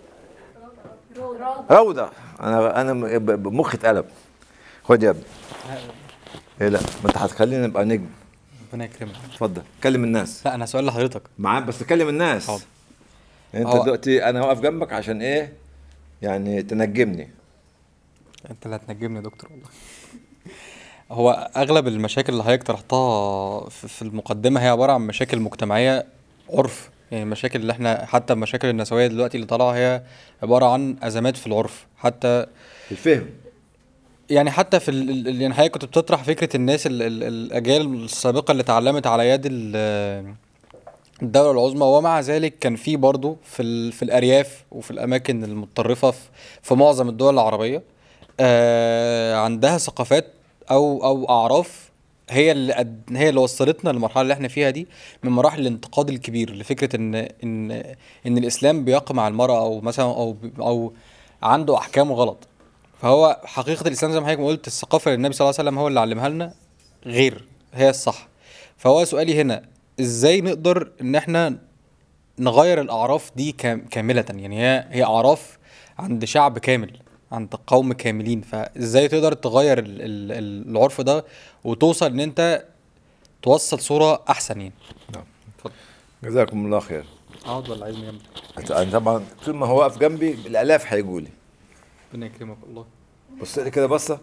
Speaker 1: روضة انا انا م- ب- ب- مخي اتقلب خد يا ابني ايه لا ما انت هتخليني ابقى نجم
Speaker 9: ربنا يكرمك
Speaker 1: اتفضل كلم الناس
Speaker 9: لا انا سؤال لحضرتك
Speaker 1: معاك بس كلم الناس
Speaker 9: حاضر.
Speaker 1: انت
Speaker 9: هو-
Speaker 1: دلوقتي انا واقف جنبك عشان ايه يعني تنجمني
Speaker 9: انت اللي هتنجمني يا دكتور والله هو اغلب المشاكل اللي حضرتك طرحتها في في المقدمه هي عباره عن مشاكل مجتمعيه عرف يعني المشاكل اللي احنا حتى المشاكل النسويه دلوقتي اللي طالعه هي عباره عن ازمات في العرف حتى
Speaker 1: في الفهم
Speaker 9: يعني حتى في ال- ال- يعني حضرتك كنت بتطرح فكره الناس ال- ال- الاجيال السابقه اللي اتعلمت على يد ال- الدولة العظمى ومع ذلك كان في برضه في ال- في الأرياف وفي الأماكن المتطرفة في, في معظم الدول العربية آه عندها ثقافات أو أو أعراف هي اللي قد هي اللي وصلتنا للمرحلة اللي احنا فيها دي من مراحل الانتقاد الكبير لفكرة إن إن إن الإسلام بيقمع المرأة أو مثلا أو أو عنده أحكامه غلط فهو حقيقة الإسلام زي ما حضرتك ما قلت الثقافة اللي النبي صلى الله عليه وسلم هو اللي علمها لنا غير هي الصح فهو سؤالي هنا ازاي نقدر ان احنا نغير الاعراف دي كام- كاملة يعني هي هي اعراف عند شعب كامل عند قوم كاملين فازاي تقدر تغير ال ال ال العرف ده وتوصل ان انت توصل صورة احسن يعني
Speaker 1: جزاكم الله خير
Speaker 9: اقعد ولا عايزني جنبك
Speaker 1: انا طبعا طول ما هو واقف جنبي الالاف هيجوا لي
Speaker 9: ربنا يكرمك والله
Speaker 1: بص لي كده بصه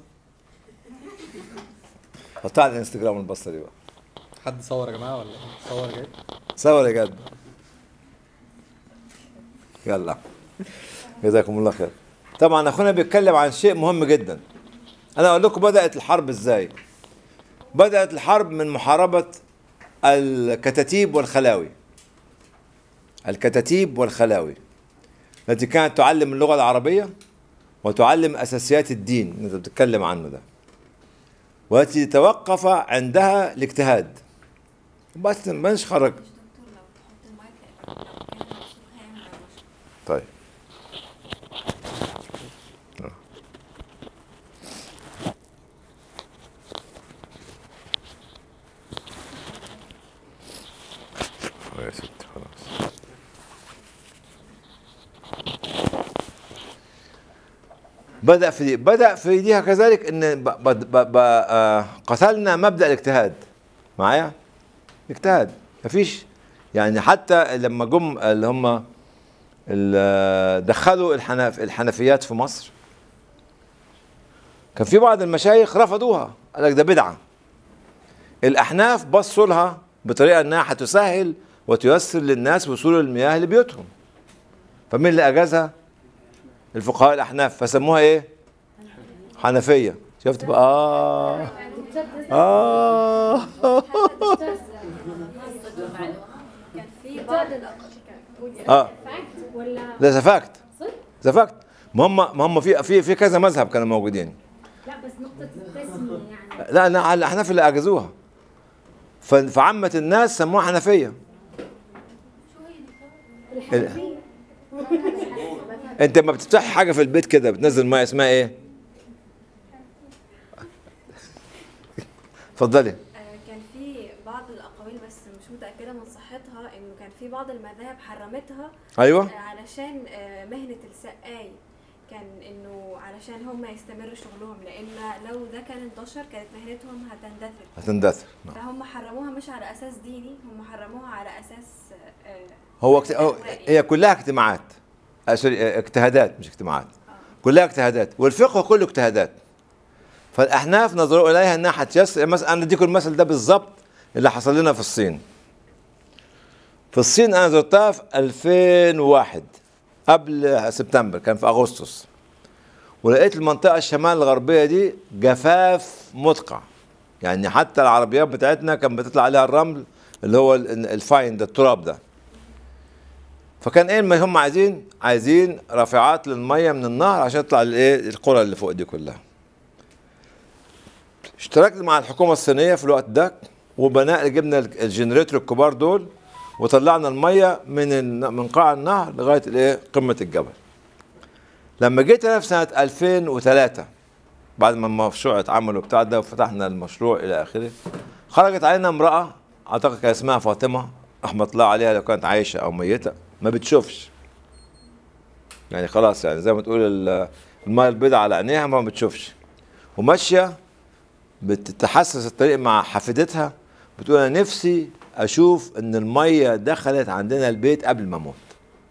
Speaker 1: حطها على الانستجرام البصه دي بقى
Speaker 9: حد صور يا جماعة ولا صور جاي
Speaker 1: صور يا جد يلا جزاكم الله خير طبعا اخونا بيتكلم عن شيء مهم جدا انا اقول لكم بدات الحرب ازاي بدات الحرب من محاربه الكتاتيب والخلاوي الكتاتيب والخلاوي التي كانت تعلم اللغه العربيه وتعلم اساسيات الدين اللي انت بتتكلم عنه ده والتي توقف عندها الاجتهاد بس مش خرج طيب آه. يا ست خلاص بدأ في دي بدأ في ديها كذلك ان ب ب ب ب آه قتلنا مبدأ الاجتهاد معايا اجتهاد مفيش يعني حتى لما جم اللي هم ال- دخلوا الحنف الحنفيات في مصر كان في بعض المشايخ رفضوها قال لك ده بدعه الاحناف بصوا لها بطريقه انها هتسهل وتيسر للناس وصول المياه لبيوتهم فمين اللي اجازها الفقهاء الاحناف فسموها ايه حنفيه شفت بقى اه اه
Speaker 8: كان في بعض
Speaker 1: اه
Speaker 3: ولا
Speaker 1: لا زفاكت
Speaker 3: صدق؟
Speaker 1: زفاكت ما هم ما هم في في في كذا مذهب كانوا موجودين
Speaker 3: لا بس نقطة التسمية يعني
Speaker 1: لا لا الاحناف اللي اجازوها ف- فعامة الناس سموها حنفية
Speaker 3: الحنفية
Speaker 1: انت لما بتفتح حاجة في البيت كده بتنزل ميه اسمها ايه؟ اتفضلي
Speaker 11: آه، كان في بعض الأقاويل بس مش متأكدة من صحتها إنه كان في بعض المذاهب حرمتها
Speaker 1: ايوه
Speaker 11: آه، علشان آه، مهنة السقاي كان إنه علشان هم يستمروا شغلهم لأن لو ده كان انتشر كانت مهنتهم هتندثر
Speaker 1: هتندثر
Speaker 11: فهم حرموها مش على أساس ديني هم حرموها على أساس آه،
Speaker 1: هو, اكت... هو هي كلها اجتماعات آه، سوري آه، اجتهادات مش اجتماعات كلها اجتهادات والفقه كله اجتهادات فالاحناف نظروا اليها انها هتيسر مثلا انا اديكم المثل ده بالظبط اللي حصل لنا في الصين في الصين انا زرتها في 2001 قبل سبتمبر كان في اغسطس ولقيت المنطقه الشمال الغربيه دي جفاف مدقع يعني حتى العربيات بتاعتنا كان بتطلع عليها الرمل اللي هو ال- الفاين ده التراب ده فكان ايه ما هم عايزين عايزين رافعات للميه من النهر عشان تطلع الايه القرى اللي فوق دي كلها اشتركت مع الحكومه الصينيه في الوقت ده وبناء جبنا ال- الجنريتور الكبار دول وطلعنا الميه من الن- من قاع النهر لغايه الايه قمه الجبل لما جيت انا في سنه 2003 بعد ما المشروع اتعمل وبتاع ده وفتحنا المشروع الى اخره خرجت علينا امراه اعتقد كان اسمها فاطمه رحمه الله عليها لو كانت عايشه او ميته ما بتشوفش يعني خلاص يعني زي ما تقول ال- الميه البيضاء على عينيها ما بتشوفش وماشيه بتتحسس الطريق مع حفيدتها بتقول انا نفسي اشوف ان الميه دخلت عندنا البيت قبل ما اموت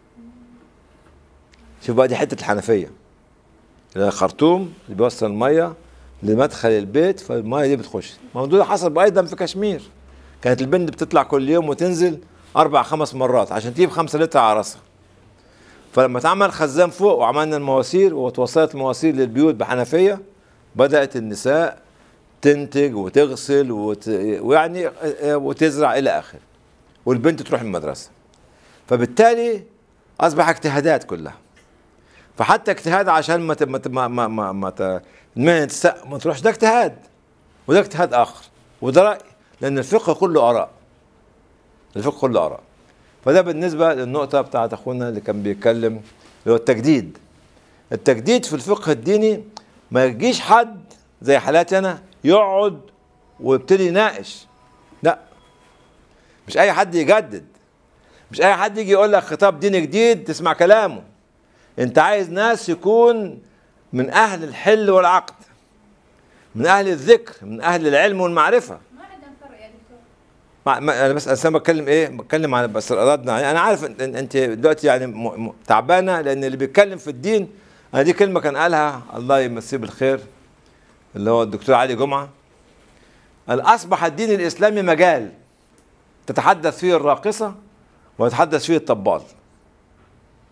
Speaker 1: شوف بقى دي حته الحنفيه الخرطوم اللي بيوصل الميه لمدخل البيت فالميه دي بتخش الموضوع ده حصل ايضا في كشمير كانت البنت بتطلع كل يوم وتنزل اربع خمس مرات عشان تجيب خمسة لتر على راسها فلما اتعمل خزان فوق وعملنا المواسير وتوصلت المواسير للبيوت بحنفيه بدات النساء تنتج وتغسل وت... ويعني آه، وتزرع الى اخره والبنت تروح المدرسه فبالتالي اصبح اجتهادات كلها فحتى اجتهاد عشان ما ت... ما ت... ما ما ما, ما ت... المهنة تست- ما تروحش ده اجتهاد وده اجتهاد اخر وده راي لان الفقه كله اراء الفقه كله اراء فده بالنسبه للنقطه بتاعت اخونا اللي كان بيتكلم اللي هو التجديد التجديد في الفقه الديني ما يجيش حد زي حالاتي انا يقعد ويبتدي يناقش لا مش اي حد يجدد مش اي حد يجي يقول لك خطاب ديني جديد تسمع كلامه انت عايز ناس يكون من اهل الحل والعقد من اهل الذكر من اهل العلم والمعرفه
Speaker 8: ما عندنا فرق يا دكتور
Speaker 1: ما ما انا بس انا بتكلم ايه بتكلم عن بس ردنا انا عارف ان انت دلوقتي يعني م- م- تعبانه لان اللي بيتكلم في الدين انا دي كلمه كان قالها الله يمسيه بالخير اللي هو الدكتور علي جمعه قال اصبح الدين الاسلامي مجال تتحدث فيه الراقصه ويتحدث فيه الطبال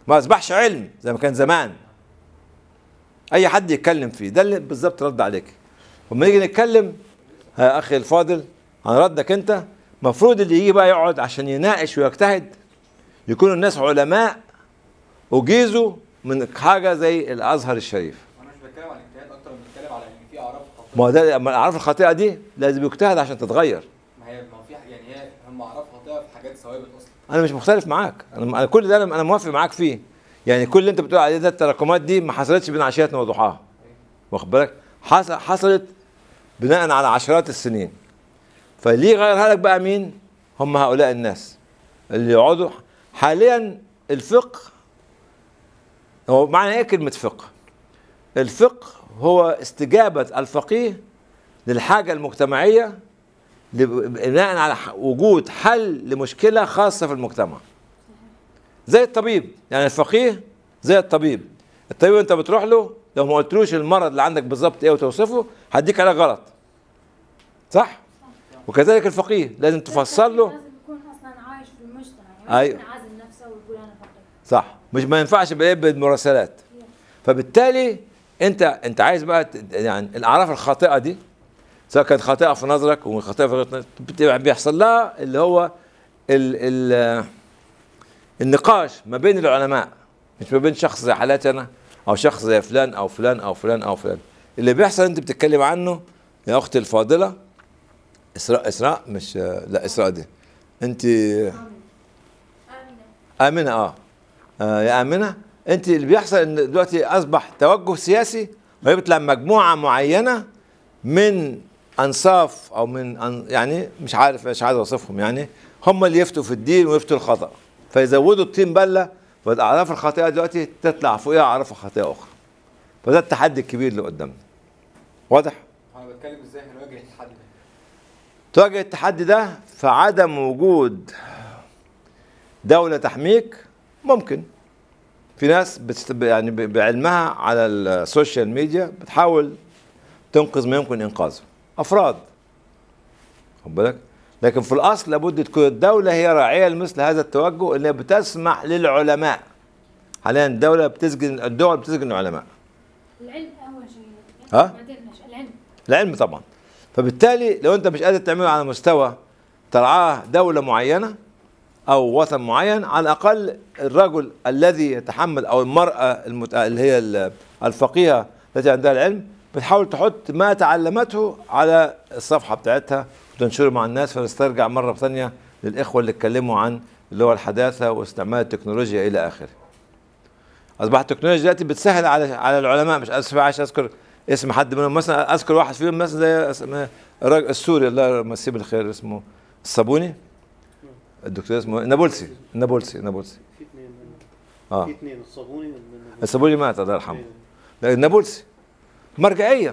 Speaker 1: ما اصبحش علم زي ما كان زمان اي حد يتكلم فيه ده اللي بالظبط رد عليك لما نيجي نتكلم يا اخي الفاضل عن ردك انت المفروض اللي يجي بقى يقعد عشان يناقش ويجتهد يكونوا الناس علماء اجيزوا من حاجه زي الازهر الشريف
Speaker 9: انا مش بتكلم عن اجتهاد اكتر من بتكلم على ان في اعراف خاطئه
Speaker 1: ما هو ده اما الاعراف الخاطئه دي لازم يجتهد عشان تتغير
Speaker 9: ما هي ما هو في يعني هي هم اعراف خاطئه في حاجات ثوابت اصلا
Speaker 1: انا مش مختلف معاك انا أنا كل ده انا أنا موافق معاك فيه يعني كل اللي انت بتقول عليه ده التراكمات دي ما حصلتش بين عشية وضحاها واخد بالك حص- حصلت بناء على عشرات السنين فاللي يغيرها لك بقى مين هم هؤلاء الناس اللي يقعدوا حاليا الفقه هو معنى ايه كلمة فقه الفقه هو استجابة الفقيه للحاجة المجتمعية لب- بناء على ح- وجود حل لمشكله خاصه في المجتمع زي الطبيب يعني الفقيه زي الطبيب الطبيب انت بتروح له لو ما قلتلوش المرض اللي عندك بالظبط ايه وتوصفه هديك علاج غلط صح وكذلك الفقيه لازم تفسر له
Speaker 3: لازم يكون اصلا عايش في المجتمع يعني
Speaker 1: أيوة.
Speaker 3: ما يكون عازل نفسه ويقول انا فقير
Speaker 1: صح مش ما ينفعش بايه بالمراسلات فبالتالي انت انت عايز بقى ت- يعني الاعراف الخاطئه دي سواء كانت خاطئه في نظرك وخاطئه في نظرك بت- بيحصل لها اللي هو ال ال النقاش ما بين العلماء مش ما بين شخص زي حالاتي انا او شخص زي فلان او فلان او فلان او فلان اللي بيحصل انت بتتكلم عنه يا اختي الفاضله اسراء اسراء مش لا اسراء دي انت امنه اه, آه يا امنه انت اللي بيحصل ان دلوقتي اصبح توجه سياسي ويطلع مجموعه معينه من انصاف او من أن يعني مش عارف مش عايز اوصفهم يعني هم اللي يفتوا في الدين ويفتوا الخطا فيزودوا الطين بله والاعراف الخاطئه دلوقتي تطلع فوقها اعراف خاطئه اخرى فده التحدي الكبير اللي قدامنا واضح
Speaker 9: انا بتكلم ازاي هنواجه التحدي ده
Speaker 1: تواجه التحدي ده في عدم وجود دولة تحميك ممكن في ناس بتست... يعني ب- بعلمها على السوشيال ميديا بتحاول تنقذ ما يمكن انقاذه افراد خد بالك لكن في الاصل لابد تكون الدوله هي راعيه لمثل هذا التوجه اللي بتسمح للعلماء حاليا الدوله بتسجن الدول بتسجن العلماء
Speaker 3: العلم اول شيء
Speaker 1: ها؟
Speaker 3: بعدين مش العلم
Speaker 1: العلم طبعا فبالتالي لو انت مش قادر تعمله على مستوى ترعاه دولة معينة أو وطن معين على الأقل الرجل الذي يتحمل أو المرأة المت... اللي هي ال- الفقيهة التي عندها العلم بتحاول تحط ما تعلمته على الصفحة بتاعتها وتنشره مع الناس فنسترجع مرة ثانية للإخوة اللي اتكلموا عن اللي هو الحداثة واستعمال التكنولوجيا إلى آخره اصبحت التكنولوجيا دلوقتي بتسهل على على العلماء مش اسف عايز اذكر اسم حد منهم مثلا اذكر واحد فيهم مثلا زي اسم- الراجل السوري الله يمسيه بالخير اسمه الصابوني الدكتور اسمه نابلسي نابلسي نابلسي
Speaker 2: في اثنين
Speaker 1: اه
Speaker 2: في اثنين الصابوني وال-
Speaker 1: الصابوني مات الله يرحمه لكن نابلسي مرجعيه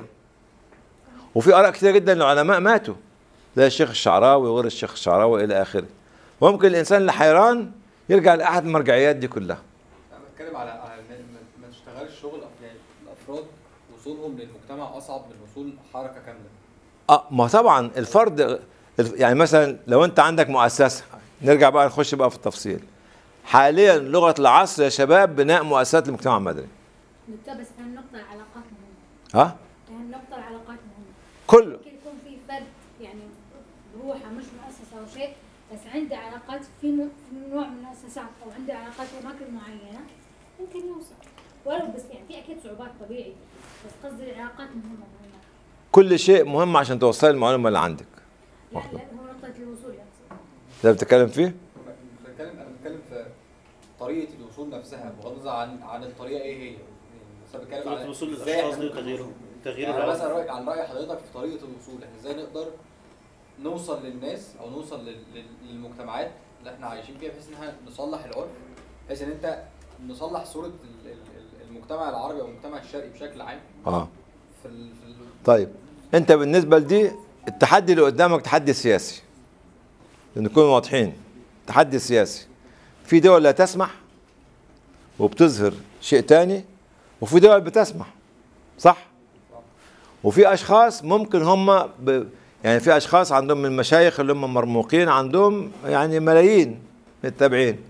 Speaker 1: وفي اراء كثيره جدا للعلماء ماتوا زي الشيخ الشعراوي وغير الشيخ الشعراوي الى اخره ممكن الانسان اللي حيران يرجع لاحد المرجعيات دي كلها
Speaker 9: انا بتكلم على على إن ما- ما تشتغلش شغل أف- يعني الافراد وصولهم للمجتمع اصعب من وصول حركه كامله
Speaker 1: اه ما طبعا الفرد الف- يعني مثلا لو انت عندك مؤسسه نرجع بقى نخش بقى في التفصيل حاليا لغه العصر يا شباب بناء مؤسسات المجتمع المدني
Speaker 3: نقطة بس أهم نقطة العلاقات مهمة
Speaker 1: ها
Speaker 3: أهم نقطة العلاقات مهمة
Speaker 1: كله
Speaker 3: ممكن يكون في فرد يعني بروحه مش مؤسسة أو شيء بس عنده علاقات في نوع, في نوع من المؤسسات أو عنده علاقات في أماكن معينة ممكن يوصل ولو بس يعني في أكيد صعوبات طبيعي بس قصدي العلاقات مهمة مهمة
Speaker 1: كل شيء مهم عشان توصل المعلومه اللي عندك
Speaker 3: لا لا هو نقطة الوصول يقصد
Speaker 1: ده بتتكلم فيه
Speaker 9: بتكلم انا بتكلم في طريقه الوصول نفسها بغض النظر عن عن الطريقه ايه هي يعني بس أنا بتكلم
Speaker 2: طريقة
Speaker 9: على
Speaker 2: الوصول
Speaker 9: إزاي
Speaker 2: للأشخاص
Speaker 9: إحنا
Speaker 2: دي
Speaker 9: ممكن
Speaker 2: وتغييرهم.
Speaker 9: نوصل.
Speaker 2: تغيير
Speaker 9: يعني أنا
Speaker 2: العالم.
Speaker 9: مثلا رايك عن راي حضرتك في طريقه الوصول احنا ازاي نقدر نوصل للناس او نوصل لل- لل- للمجتمعات اللي احنا عايشين فيها بحيث ان احنا نصلح العرف بحيث ان انت نصلح صوره ال- ال- ال- المجتمع العربي او المجتمع الشرقي بشكل عام
Speaker 1: اه
Speaker 9: في ال- في ال-
Speaker 1: طيب انت بالنسبه لدي التحدي اللي قدامك تحدي سياسي نكون واضحين تحدي سياسي في دول لا تسمح وبتظهر شيء تاني وفي دول بتسمح صح وفي اشخاص ممكن هم ب... يعني في اشخاص عندهم من المشايخ اللي هم مرموقين عندهم يعني ملايين من التابعين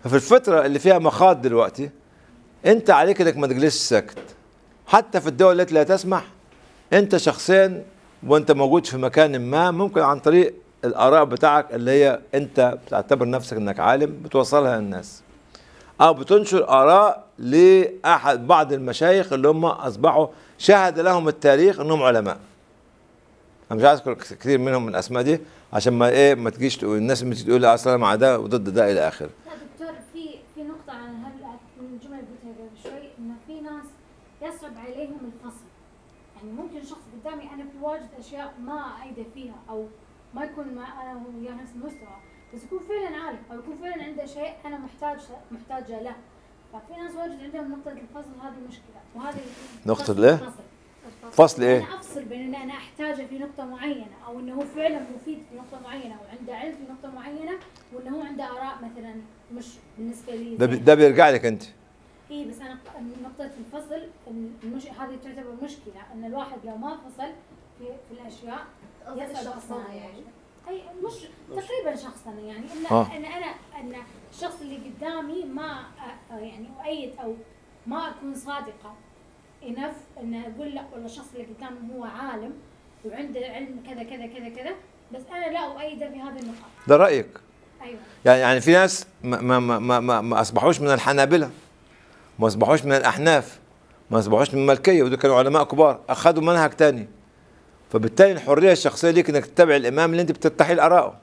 Speaker 1: ففي الفتره اللي فيها مخاض دلوقتي انت عليك انك ما تجلسش ساكت حتى في الدول التي لا تسمح انت شخصيا وانت موجود في مكان ما ممكن عن طريق الاراء بتاعك اللي هي انت بتعتبر نفسك انك عالم بتوصلها للناس او بتنشر اراء لاحد بعض المشايخ اللي هم اصبحوا شهد لهم التاريخ انهم علماء انا مش عايز اذكر كثير منهم من الاسماء دي عشان ما ايه ما تجيش تقول الناس اللي تقول لي اصلا مع ده وضد ده الى اخره
Speaker 3: لا دكتور في في نقطة عن هال الجملة اللي قلتها قبل شوي إنه في ناس يصعب عليهم الفصل يعني ممكن شخص قدامي أنا في واجد أشياء ما أيده فيها أو ما يكون ما أنا هو وياه نفس المستوى بس يكون فعلا عالم أو يكون فعلا عنده شيء أنا محتاج محتاجة له ففي ناس واجد عندهم نقطة الفصل هذه مشكلة وهذه
Speaker 1: نقطة
Speaker 3: فصل-
Speaker 1: الإيه؟
Speaker 3: فصل.
Speaker 1: فصل ايه
Speaker 3: أنا أفصل بين إن أنا أحتاجه في نقطة معينة أو إنه هو فعلا مفيد في نقطة معينة وعنده علم في نقطة معينة وإنه هو عنده آراء مثلا مش بالنسبة لي
Speaker 1: ده
Speaker 3: زين.
Speaker 1: بي- ده بيرجع لك انت
Speaker 3: اي بس انا ق- نقطة الفصل إن المش... هذه تعتبر مشكلة ان الواحد لو ما فصل في, في الاشياء يصعب
Speaker 8: شخصنا
Speaker 3: اصلا
Speaker 8: يعني.
Speaker 3: اي مش تقريبا شخصنا يعني ان
Speaker 1: آه.
Speaker 3: ان انا ان الشخص اللي قدامي ما أ- يعني اؤيد او ما اكون صادقة انف ان اقول لا والله الشخص اللي قدامي هو عالم وعنده علم كذا كذا كذا كذا بس انا لا اؤيده في هذه النقاط
Speaker 1: ده رايك
Speaker 3: ايوه
Speaker 1: يعني يعني في ناس ما ما ما ما, ما, ما اصبحوش من الحنابلة ما اصبحوش من الاحناف ما اصبحوش من الملكيه ودول كانوا علماء كبار اخذوا منهج تاني فبالتالي الحريه الشخصيه ليك انك تتبع الامام اللي انت بتتحي لارائه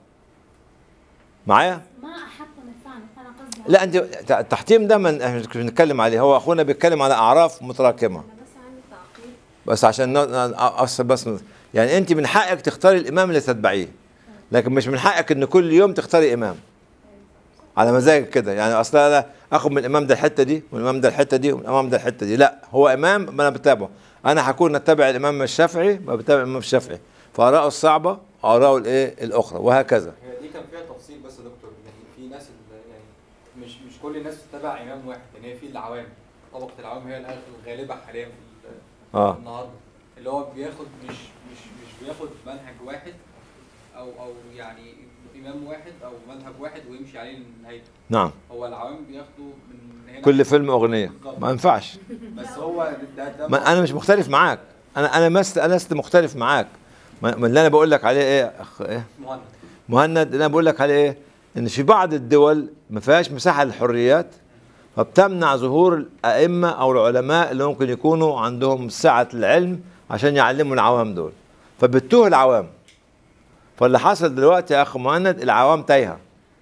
Speaker 1: معايا
Speaker 3: ما احطم الثاني انا قصدي
Speaker 1: لا انت التحطيم ده من احنا مش بنتكلم عليه هو اخونا بيتكلم على اعراف متراكمه
Speaker 11: انا بس عندي تعقيب
Speaker 1: بس عشان ن- ن- اصل بس يعني انت من حقك تختاري الامام اللي تتبعيه لكن مش من حقك ان كل يوم تختاري امام على مزاجك كده يعني اصل انا اخد من الامام ده الحته دي والامام ده الحته دي والامام ده الحته دي لا هو امام ما انا بتابعه انا هكون اتبع الامام الشافعي ما بتابع الامام الشافعي فاراءه الصعبه اراءه الايه الاخرى وهكذا
Speaker 9: هي دي كان فيها تفصيل بس يا دكتور يعني في ناس اللي يعني مش مش كل الناس بتتبع امام واحد يعني هي في العوام طبقه العوام هي الأغ- الغالبه حاليا في ال-
Speaker 1: اه
Speaker 9: النهارده اللي هو بياخد مش مش مش بياخد منهج واحد او او يعني امام واحد او مذهب واحد ويمشي عليه لنهايته
Speaker 1: نعم
Speaker 9: هو العوام بياخدوا من هنا
Speaker 1: كل فيلم اغنيه ما ينفعش
Speaker 9: بس هو ده ده
Speaker 1: ما انا مش مختلف معاك انا انا مست انا لست مختلف معاك ما ما اللي انا بقول لك عليه ايه أخ ايه
Speaker 9: مهند
Speaker 1: مهند اللي انا بقول لك عليه ايه ان في بعض الدول ما فيهاش مساحه للحريات فبتمنع ظهور الائمه او العلماء اللي ممكن يكونوا عندهم سعه العلم عشان يعلموا العوام دول فبتوه العوام فاللي حصل دلوقتي يا اخ مهند العوام تايهه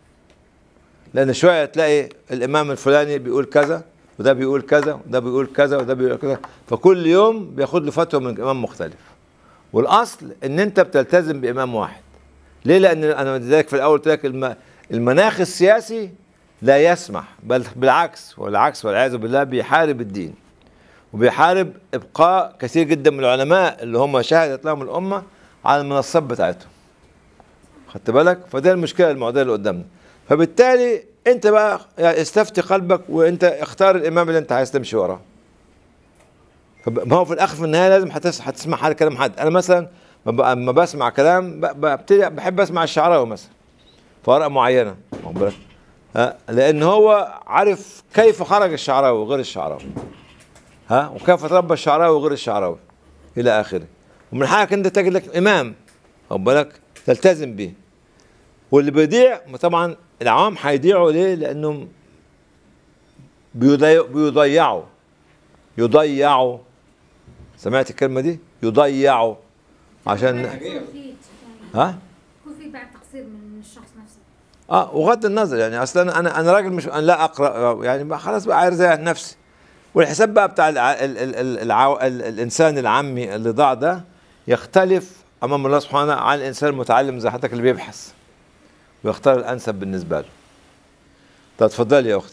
Speaker 1: لان شويه تلاقي الامام الفلاني بيقول كذا وده بيقول كذا وده بيقول كذا وده بيقول كذا فكل يوم بياخد له فتوى من امام مختلف والاصل ان انت بتلتزم بامام واحد ليه لان انا لذلك في الاول قلت لك الم- المناخ السياسي لا يسمح بل بالعكس والعكس والعياذ بالله بيحارب الدين وبيحارب ابقاء كثير جدا من العلماء اللي هم شهدت لهم الامه على المنصات بتاعتهم خدت بالك فده المشكله المعضله اللي قدامنا فبالتالي انت بقى يعني استفتي قلبك وانت اختار الامام اللي انت عايز تمشي وراه فب- ما هو في الاخر في النهايه لازم هتس- هتسمع حد كلام حد انا مثلا لما ب- لما بسمع كلام ب- ببتدي بحب اسمع الشعراوي مثلا في اراء معينه واخد بالك؟ ها لان هو عارف كيف خرج الشعراوي وغير الشعراوي ها وكيف تربى الشعراوي وغير الشعراوي الى اخره ومن حقك انت تجد لك امام واخد بالك تلتزم به واللي بيضيع طبعا العوام هيضيعوا ليه؟ لانهم بيضيع- بيضيعوا يضيعوا سمعت الكلمه دي؟ يضيعوا عشان
Speaker 3: يكون في يعني
Speaker 1: ها؟
Speaker 3: يكون في بعد تقصير من الشخص نفسه
Speaker 1: اه وغض النظر يعني اصلا انا انا انا راجل مش انا لا اقرا يعني بقى خلاص بقى عايز اريح نفسي والحساب بقى بتاع الع... ال... ال... ال... العو... ال... الانسان العامي اللي ضاع ده يختلف امام الله سبحانه عن الانسان المتعلم زي حضرتك اللي بيبحث ويختار الانسب بالنسبه له. طب اتفضلي يا اختي.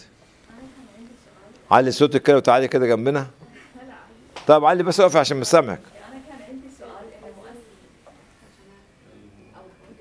Speaker 1: علي صوتك كده وتعالي كده جنبنا. طب علي بس اقفي عشان مش سامعك.
Speaker 4: انا كان عندي سؤال انه مؤسسه او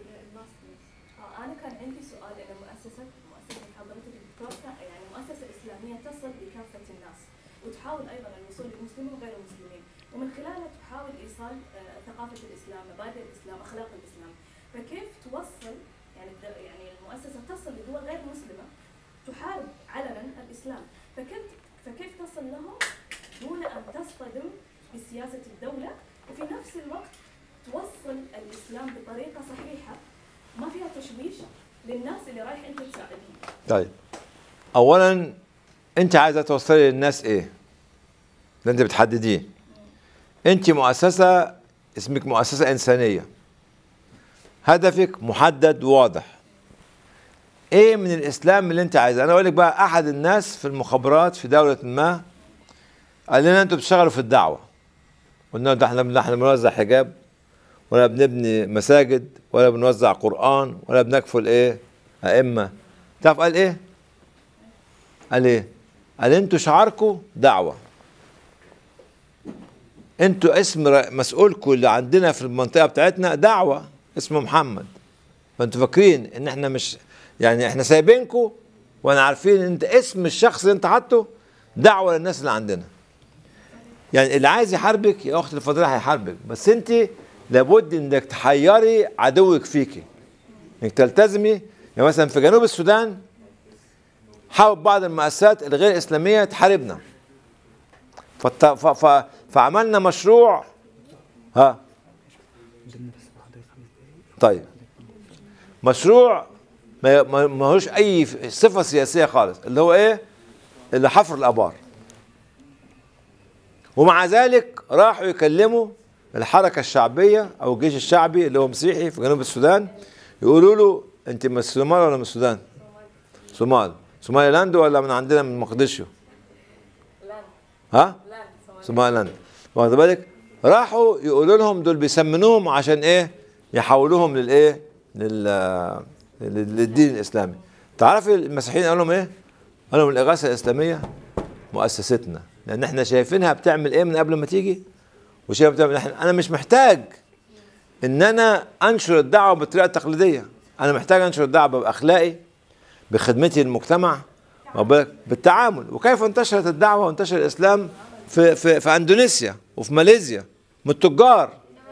Speaker 4: آه، انا كان عندي سؤال انه مؤسسه مؤسسه حضرتك الدكتور كا- يعني مؤسسه اسلاميه تصل لكافه الناس وتحاول ايضا الوصول للمسلمين وغير المسلمين ومن خلالها تحاول ايصال آه، ثقافه الاسلام مبادئ الاسلام اخلاق الاسلام فكيف توصل يعني الد- يعني المؤسسه تصل لدول غير مسلمه تحارب علنا الاسلام فكيف فكيف تصل لهم دون ان تصطدم بسياسه الدوله وفي نفس الوقت توصل الاسلام بطريقه صحيحه ما فيها تشويش للناس اللي رايح انت تساعدهم
Speaker 1: طيب اولا انت عايزه توصلي للناس ايه ده انت بتحدديه انت مؤسسه اسمك مؤسسه انسانيه هدفك محدد وواضح ايه من الاسلام اللي انت عايزه انا اقول لك بقى احد الناس في المخابرات في دوله ما قال لنا انتوا بتشتغلوا في الدعوه قلنا له ده احنا ده احنا بنوزع حجاب ولا بنبني مساجد ولا بنوزع قران ولا بنكفل ايه ائمه تعرف قال ايه قال ايه قال انتوا شعاركم دعوه انتوا اسم ر- مسؤولكم اللي عندنا في المنطقه بتاعتنا دعوه اسمه محمد فانتوا فاكرين ان احنا مش يعني احنا سايبينكم وانا عارفين ان انت اسم الشخص اللي انت حاطه دعوه للناس اللي عندنا يعني اللي عايز يحاربك يا اختي الفاضله هيحاربك بس انت لابد انك تحيري عدوك فيكي انك تلتزمي يعني مثلا في جنوب السودان حاول بعض المؤسسات الغير اسلاميه تحاربنا فت... ف... ف... فعملنا مشروع ها طيب مشروع ما ما- ماهوش اي صفه سياسيه خالص اللي هو ايه اللي حفر الابار ومع ذلك راحوا يكلموا الحركه الشعبيه او الجيش الشعبي اللي هو مسيحي في جنوب السودان يقولوا له انت من الصومال ولا من السودان؟ صومال صومالي لاند ولا من عندنا من مقدشو؟ ها؟ صومالي لاند واخد بالك؟ راحوا يقولوا لهم دول بيسمنوهم عشان ايه؟ يحولوهم للايه؟ لل لل- للدين الاسلامي. تعرفي المسيحيين قالوا لهم ايه؟ قالوا لهم الاغاثه الاسلاميه مؤسستنا لان احنا شايفينها بتعمل ايه من قبل ما تيجي وشايفها بتعمل احنا انا مش محتاج ان انا انشر الدعوه بالطريقه التقليديه انا محتاج انشر الدعوه باخلاقي بخدمتي للمجتمع واخد بالك؟ بالتعامل وكيف انتشرت الدعوه وانتشر الاسلام في في في اندونيسيا وفي ماليزيا من التجار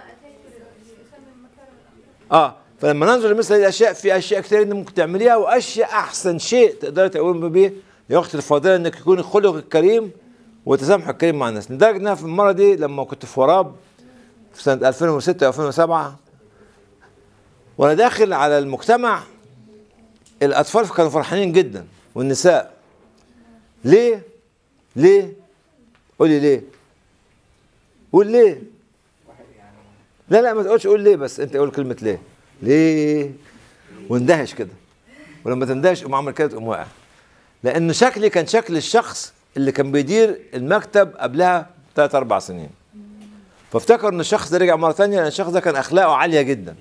Speaker 1: اه فلما ننظر لمثل هذه الاشياء في اشياء كثيره انت ممكن تعمليها واشياء احسن شيء تقدري تقومي به يا اختي الفاضله انك يكون خلقك الكريم وتسامحك الكريم مع الناس لدرجه ان أنا في المره دي لما كنت في وراب في سنه 2006 2007 وانا داخل على المجتمع الاطفال كانوا فرحانين جدا والنساء ليه؟ ليه؟ قولي ليه؟ قول ليه؟ لا لا ما تقولش قول ليه بس انت قول كلمه ليه ليه واندهش كده ولما تندهش قوم عامل كده تقوم واقع لان شكلي كان شكل الشخص اللي كان بيدير المكتب قبلها ثلاث اربع سنين فافتكر ان الشخص ده رجع مره ثانيه لان الشخص ده كان اخلاقه عاليه جدا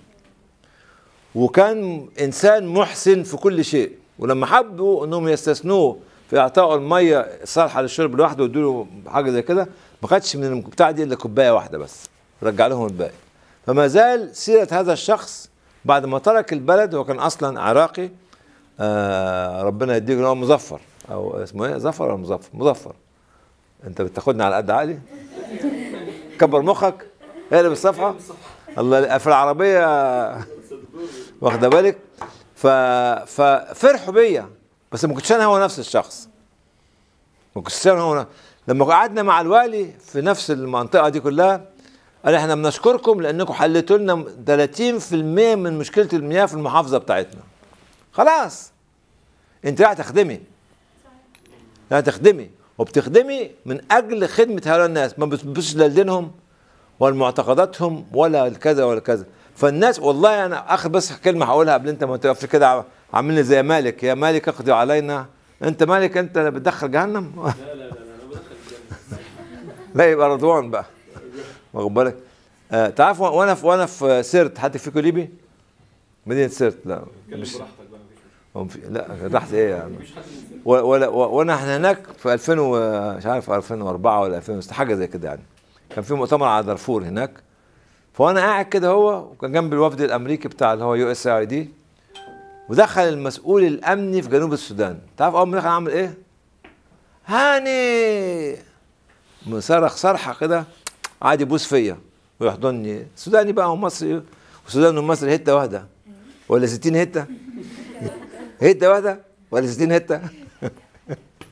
Speaker 1: وكان انسان محسن في كل شيء ولما حبوا انهم يستثنوه في اعطائه الميه الصالحه للشرب لوحده ويدوا له حاجه زي كده ما خدش من البتاع دي الا كوبايه واحده بس رجع لهم الباقي فما زال سيره هذا الشخص بعد ما ترك البلد هو كان اصلا عراقي آه ربنا يديك إن هو مظفر او اسمه ايه ظفر ولا مظفر مظفر انت بتاخدني على قد عقلي كبر مخك اقلب الصفحه الله في العربيه واخده بالك ف ففرحوا بيا بس ما كنتش انا هو نفس الشخص ما كنتش انا هو لما قعدنا مع الوالي في نفس المنطقه دي كلها قال احنا بنشكركم لانكم حليتوا لنا 30% من مشكله المياه في المحافظه بتاعتنا خلاص انت رايح تخدمي رايح تخدمي وبتخدمي من اجل خدمه هؤلاء الناس ما بتبصش لا لدينهم ولا معتقداتهم ولا كذا ولا كذا فالناس والله انا اخر بس كلمه هقولها قبل انت ما تقف كده عاملني زي مالك يا مالك اقضي علينا انت مالك انت اللي بتدخل جهنم
Speaker 2: لا لا لا انا بدخل الجنه
Speaker 1: لا يبقى رضوان بقى واخد بالك آه تعرف وانا في وانا في سرت حد فيكم ليبي مدينه سرت لا مش هم في لا راحت ايه يعني و- ولا و- وانا احنا هناك في 2000 و- مش عارف 2004 ولا 2006 حاجه زي كده يعني كان في مؤتمر على دارفور هناك فوانا قاعد كده هو وكان جنب الوفد الامريكي بتاع اللي هو يو اس اي دي ودخل المسؤول الامني في جنوب السودان تعرف اول ما دخل عمل ايه؟ هاني صرخ صرحه كده قعد يبوس فيا ويحضني سوداني بقى ومصري وسودان ومصر هته واحده ولا 60 هته هته واحده ولا 60 هته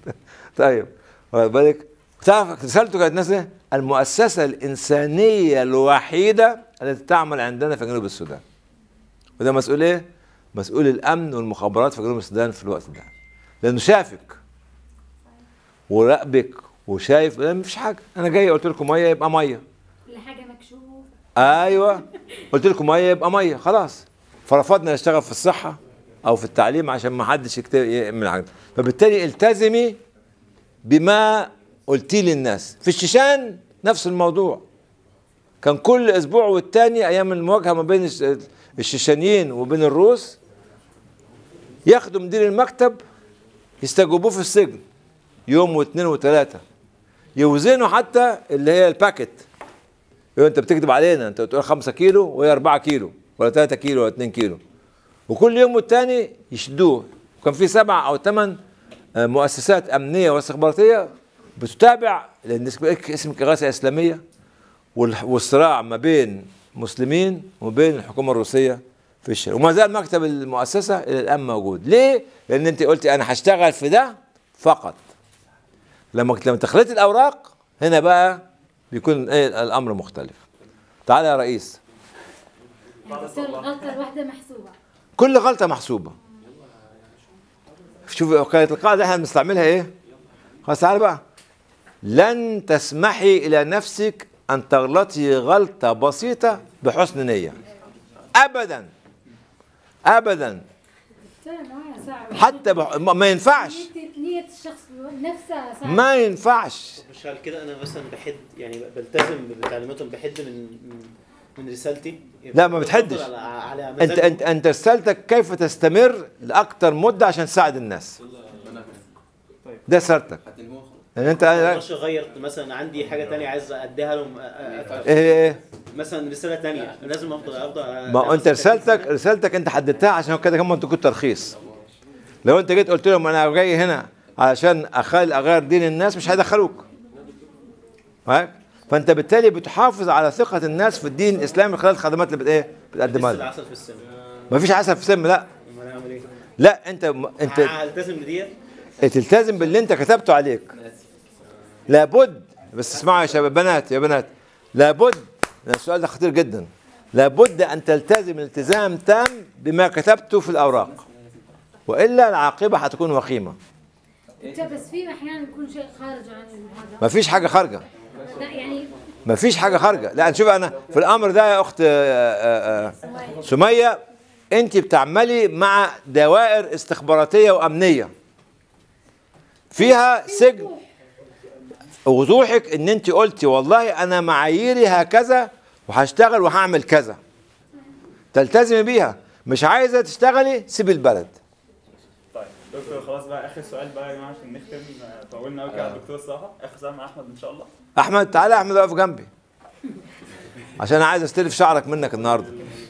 Speaker 1: طيب واخد بالك تعرف رسالته كانت ناس ايه؟ المؤسسه الانسانيه الوحيده التي تعمل عندنا في جنوب السودان وده مسؤول ايه؟ مسؤول الامن والمخابرات في جنوب السودان في الوقت ده لانه شافك وراقبك وشايف لا مفيش حاجه انا جاي قلت لكم ميه يبقى ميه
Speaker 3: كل حاجه مكشوف
Speaker 1: ايوه قلت لكم ميه يبقى ميه خلاص فرفضنا نشتغل في الصحه او في التعليم عشان ما حدش يكتب يعمل حاجه فبالتالي التزمي بما قلتيه للناس في الشيشان نفس الموضوع كان كل اسبوع والتاني ايام المواجهه ما بين الش- الشيشانيين وبين الروس ياخدوا مدير المكتب يستجوبوه في السجن يوم واثنين وثلاثه يوزنوا حتى اللي هي الباكت يقول انت بتكذب علينا انت بتقول 5 كيلو وهي 4 كيلو ولا 3 كيلو ولا 2 كيلو وكل يوم والتاني يشدوه وكان في سبع او ثمان مؤسسات امنيه واستخباراتيه بتتابع لان اسمك اسمك اغاثه اسلاميه والح- والصراع ما بين مسلمين وبين الحكومه الروسيه في الشرق وما زال مكتب المؤسسه الى الان موجود ليه؟ لان انت قلتي انا هشتغل في ده فقط لما لما تخلطي الاوراق هنا بقى بيكون ايه الامر مختلف تعالى يا رئيس
Speaker 3: يعني تصير الغلطه الواحده محسوبه
Speaker 1: كل غلطه محسوبه شوف كانت القاعده احنا بنستعملها ايه خلاص تعالى بقى لن تسمحي الى نفسك ان تغلطي غلطه بسيطه بحسن نيه ابدا ابدا
Speaker 3: ترى معايا صعبه
Speaker 1: حتى بح... ما ما ينفعش
Speaker 3: نية- نية الشخص نفسها صعبه
Speaker 1: ما ينفعش
Speaker 2: مش على كده انا مثلا بحد يعني بلتزم بتعليماتهم بحد من من- من رسالتي
Speaker 1: لا، ما بتحدش.
Speaker 2: على, على
Speaker 1: انت
Speaker 2: مزاجهم.
Speaker 1: انت انت رسالتك كيف تستمر لاكثر مده عشان تساعد الناس ده رسالتك يعني انت
Speaker 2: ما اقدرش اغير مثلا عندي حاجه تانية عايز اديها لهم أ- أ-
Speaker 1: ايه ايه
Speaker 2: مثلا رساله تانية لازم افضل افضل
Speaker 1: ما هو انت رسالتك رسالتك انت حددتها عشان كده كمان انت كنت ترخيص لو انت جيت قلت لهم انا جاي هنا علشان اخل اغير دين الناس مش هيدخلوك معاك فانت بالتالي بتحافظ على ثقه الناس في الدين الاسلامي خلال الخدمات اللي بت ايه بتقدمها
Speaker 2: لسه
Speaker 1: لهم
Speaker 2: العسل في السن
Speaker 1: مفيش عسل في سم لا
Speaker 2: امال اعمل ايه؟
Speaker 1: لا انت انت
Speaker 2: هلتزم بديت
Speaker 1: تلتزم باللي انت كتبته عليك لابد بس اسمعوا يا شباب بنات يا بنات لابد لأن السؤال ده خطير جدا لابد ان تلتزم التزام تام بما كتبته في الاوراق والا العاقبه هتكون وخيمه
Speaker 3: بس في احيانا يكون شيء خارج عن هذا
Speaker 1: مفيش حاجه خارجه
Speaker 3: لا يعني
Speaker 1: مفيش حاجه خارجه لا نشوف انا في الامر ده يا اخت آه، آه، آه، سميه انت بتعملي مع دوائر استخباراتيه وامنيه فيها سجن وضوحك ان انت قلتي والله انا معاييري هكذا وهشتغل وهعمل كذا تلتزمي بيها مش عايزه تشتغلي سيبي البلد
Speaker 5: طيب دكتور خلاص بقى اخر سؤال بقى يا جماعه عشان نختم آه، طولنا قوي كده على الدكتور الصراحه اخر سؤال مع احمد ان شاء الله
Speaker 1: احمد تعالى يا احمد اقف جنبي عشان انا عايز استلف شعرك منك النهارده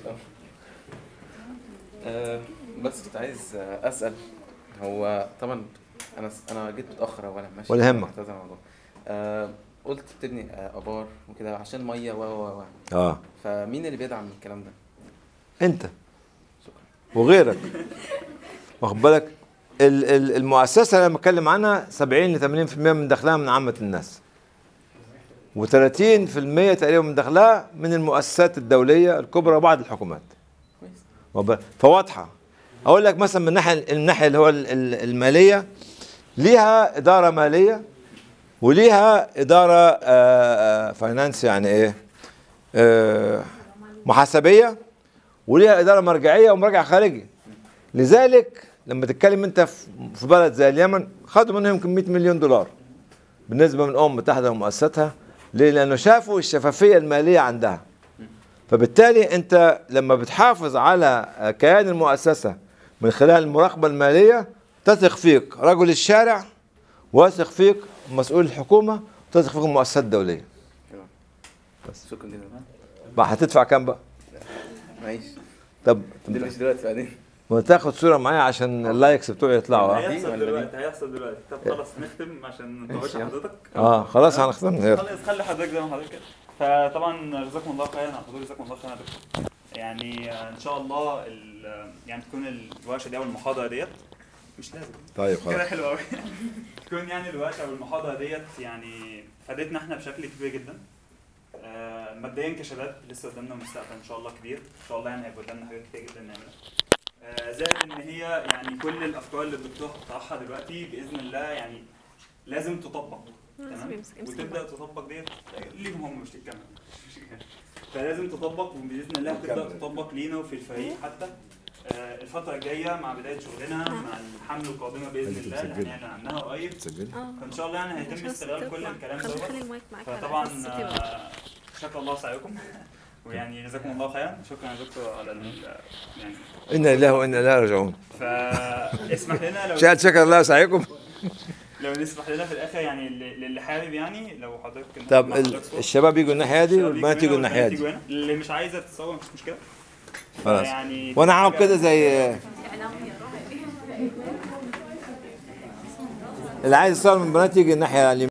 Speaker 10: آه، بس كنت عايز آه، اسال هو طبعا انا انا جيت متاخر اولا ماشي
Speaker 1: ولا يهمك.
Speaker 10: محتاج الموضوع. آه، قلت تبني آه، ابار وكده عشان ميه و و و
Speaker 1: اه
Speaker 10: فمين اللي بيدعم الكلام ده؟
Speaker 1: انت وغيرك واخد بالك ال- ال- المؤسسه اللي انا بتكلم عنها 70 ل 80% من دخلها من عامه الناس و30% تقريبا من دخلها من المؤسسات الدوليه الكبرى وبعض الحكومات
Speaker 10: كويس
Speaker 1: واخد بالك؟ فواضحه اقول لك مثلا من الناحيه الناحيه اللي هو ال- ال- الماليه ليها اداره ماليه وليها اداره فاينانس يعني ايه آه، محاسبيه وليها اداره مرجعيه ومراجع خارجي لذلك لما تتكلم انت في- في بلد زي اليمن خدوا منهم يمكن 100 مليون دولار بالنسبه من الامم المتحده ومؤسساتها ليه؟ لانه شافوا الشفافيه الماليه عندها فبالتالي انت لما بتحافظ على كيان المؤسسه من خلال المراقبه الماليه تثق فيك رجل الشارع واثق فيك مسؤول الحكومه وتثق فيك المؤسسات الدوليه
Speaker 10: بس شكرا جدا
Speaker 1: بقى هتدفع كام بقى؟
Speaker 10: معيش
Speaker 1: طب
Speaker 10: دي مش دلوقتي بعدين
Speaker 1: ما تاخد صوره معايا عشان اللايكس بتوعي يطلعوا اه
Speaker 5: هيحصل
Speaker 10: ولا دي؟
Speaker 5: دلوقتي هيحصل دلوقتي طب خلاص نختم عشان ما نطولش
Speaker 10: ماشي.
Speaker 5: حضرتك
Speaker 1: اه خلاص هنختم غير
Speaker 5: خلي خلي حضرتك زي ما حضرتك كده فطبعا جزاكم الله خيرا على حضور جزاكم الله خيرا يا دكتور يعني آه، ان شاء الله ال- يعني تكون الورشه دي او المحاضره ديت مش لازم
Speaker 1: طيب
Speaker 5: كده
Speaker 1: خلاص
Speaker 5: حلو قوي تكون يعني الوقت او المحاضره ديت يعني فادتنا احنا بشكل كبير جدا آه، مبدئيا كشباب لسه قدامنا مستقبل ان شاء الله كبير ان شاء الله يعني هيبقى قدامنا حاجات كتير جدا نعملها آه، زائد ان هي يعني كل الافكار اللي الدكتور طرحها دلوقتي باذن الله يعني لازم تطبق تمام وتبدا تطبق ديت ليهم هم مش للكاميرا فلازم تطبق وباذن الله تبدا تطبق لينا وفي الفريق حتى آه، الفترة الجاية مع بداية شغلنا مع الحملة القادمة بإذن
Speaker 1: أنت
Speaker 5: الله اللي
Speaker 1: بتسجلي.
Speaker 5: هنعلن عنها قريب
Speaker 1: تسجل
Speaker 5: فإن شاء الله يعني هيتم استغلال كل الكلام
Speaker 11: خلي
Speaker 5: دوت
Speaker 11: خلي المايك معاك على
Speaker 5: فطبعا
Speaker 11: أساس
Speaker 5: آه،
Speaker 11: كده.
Speaker 5: شكر الله سعيكم ويعني جزاكم الله خيرا شكرا يا دكتور على ال- يعني
Speaker 1: انا لله وانا اليه راجعون
Speaker 5: فاسمح لنا لو
Speaker 1: شهد شكر الله سعيكم
Speaker 5: لو نسمح لنا في الاخر يعني اللي للي حابب يعني لو حضرتك
Speaker 1: طب
Speaker 5: مع
Speaker 1: ال-
Speaker 5: حضرتك صوت.
Speaker 1: الشباب يجوا الناحيه دي
Speaker 5: الشباب
Speaker 1: والبنات يجوا الناحيه
Speaker 5: والبنات
Speaker 1: دي
Speaker 5: يجوا هنا. اللي مش عايزه تتصور مفيش مشكله
Speaker 1: خلاص
Speaker 5: يعني
Speaker 1: وانا عامل كده زي اللي عايز يصور من البنات يجي الناحيه اليمين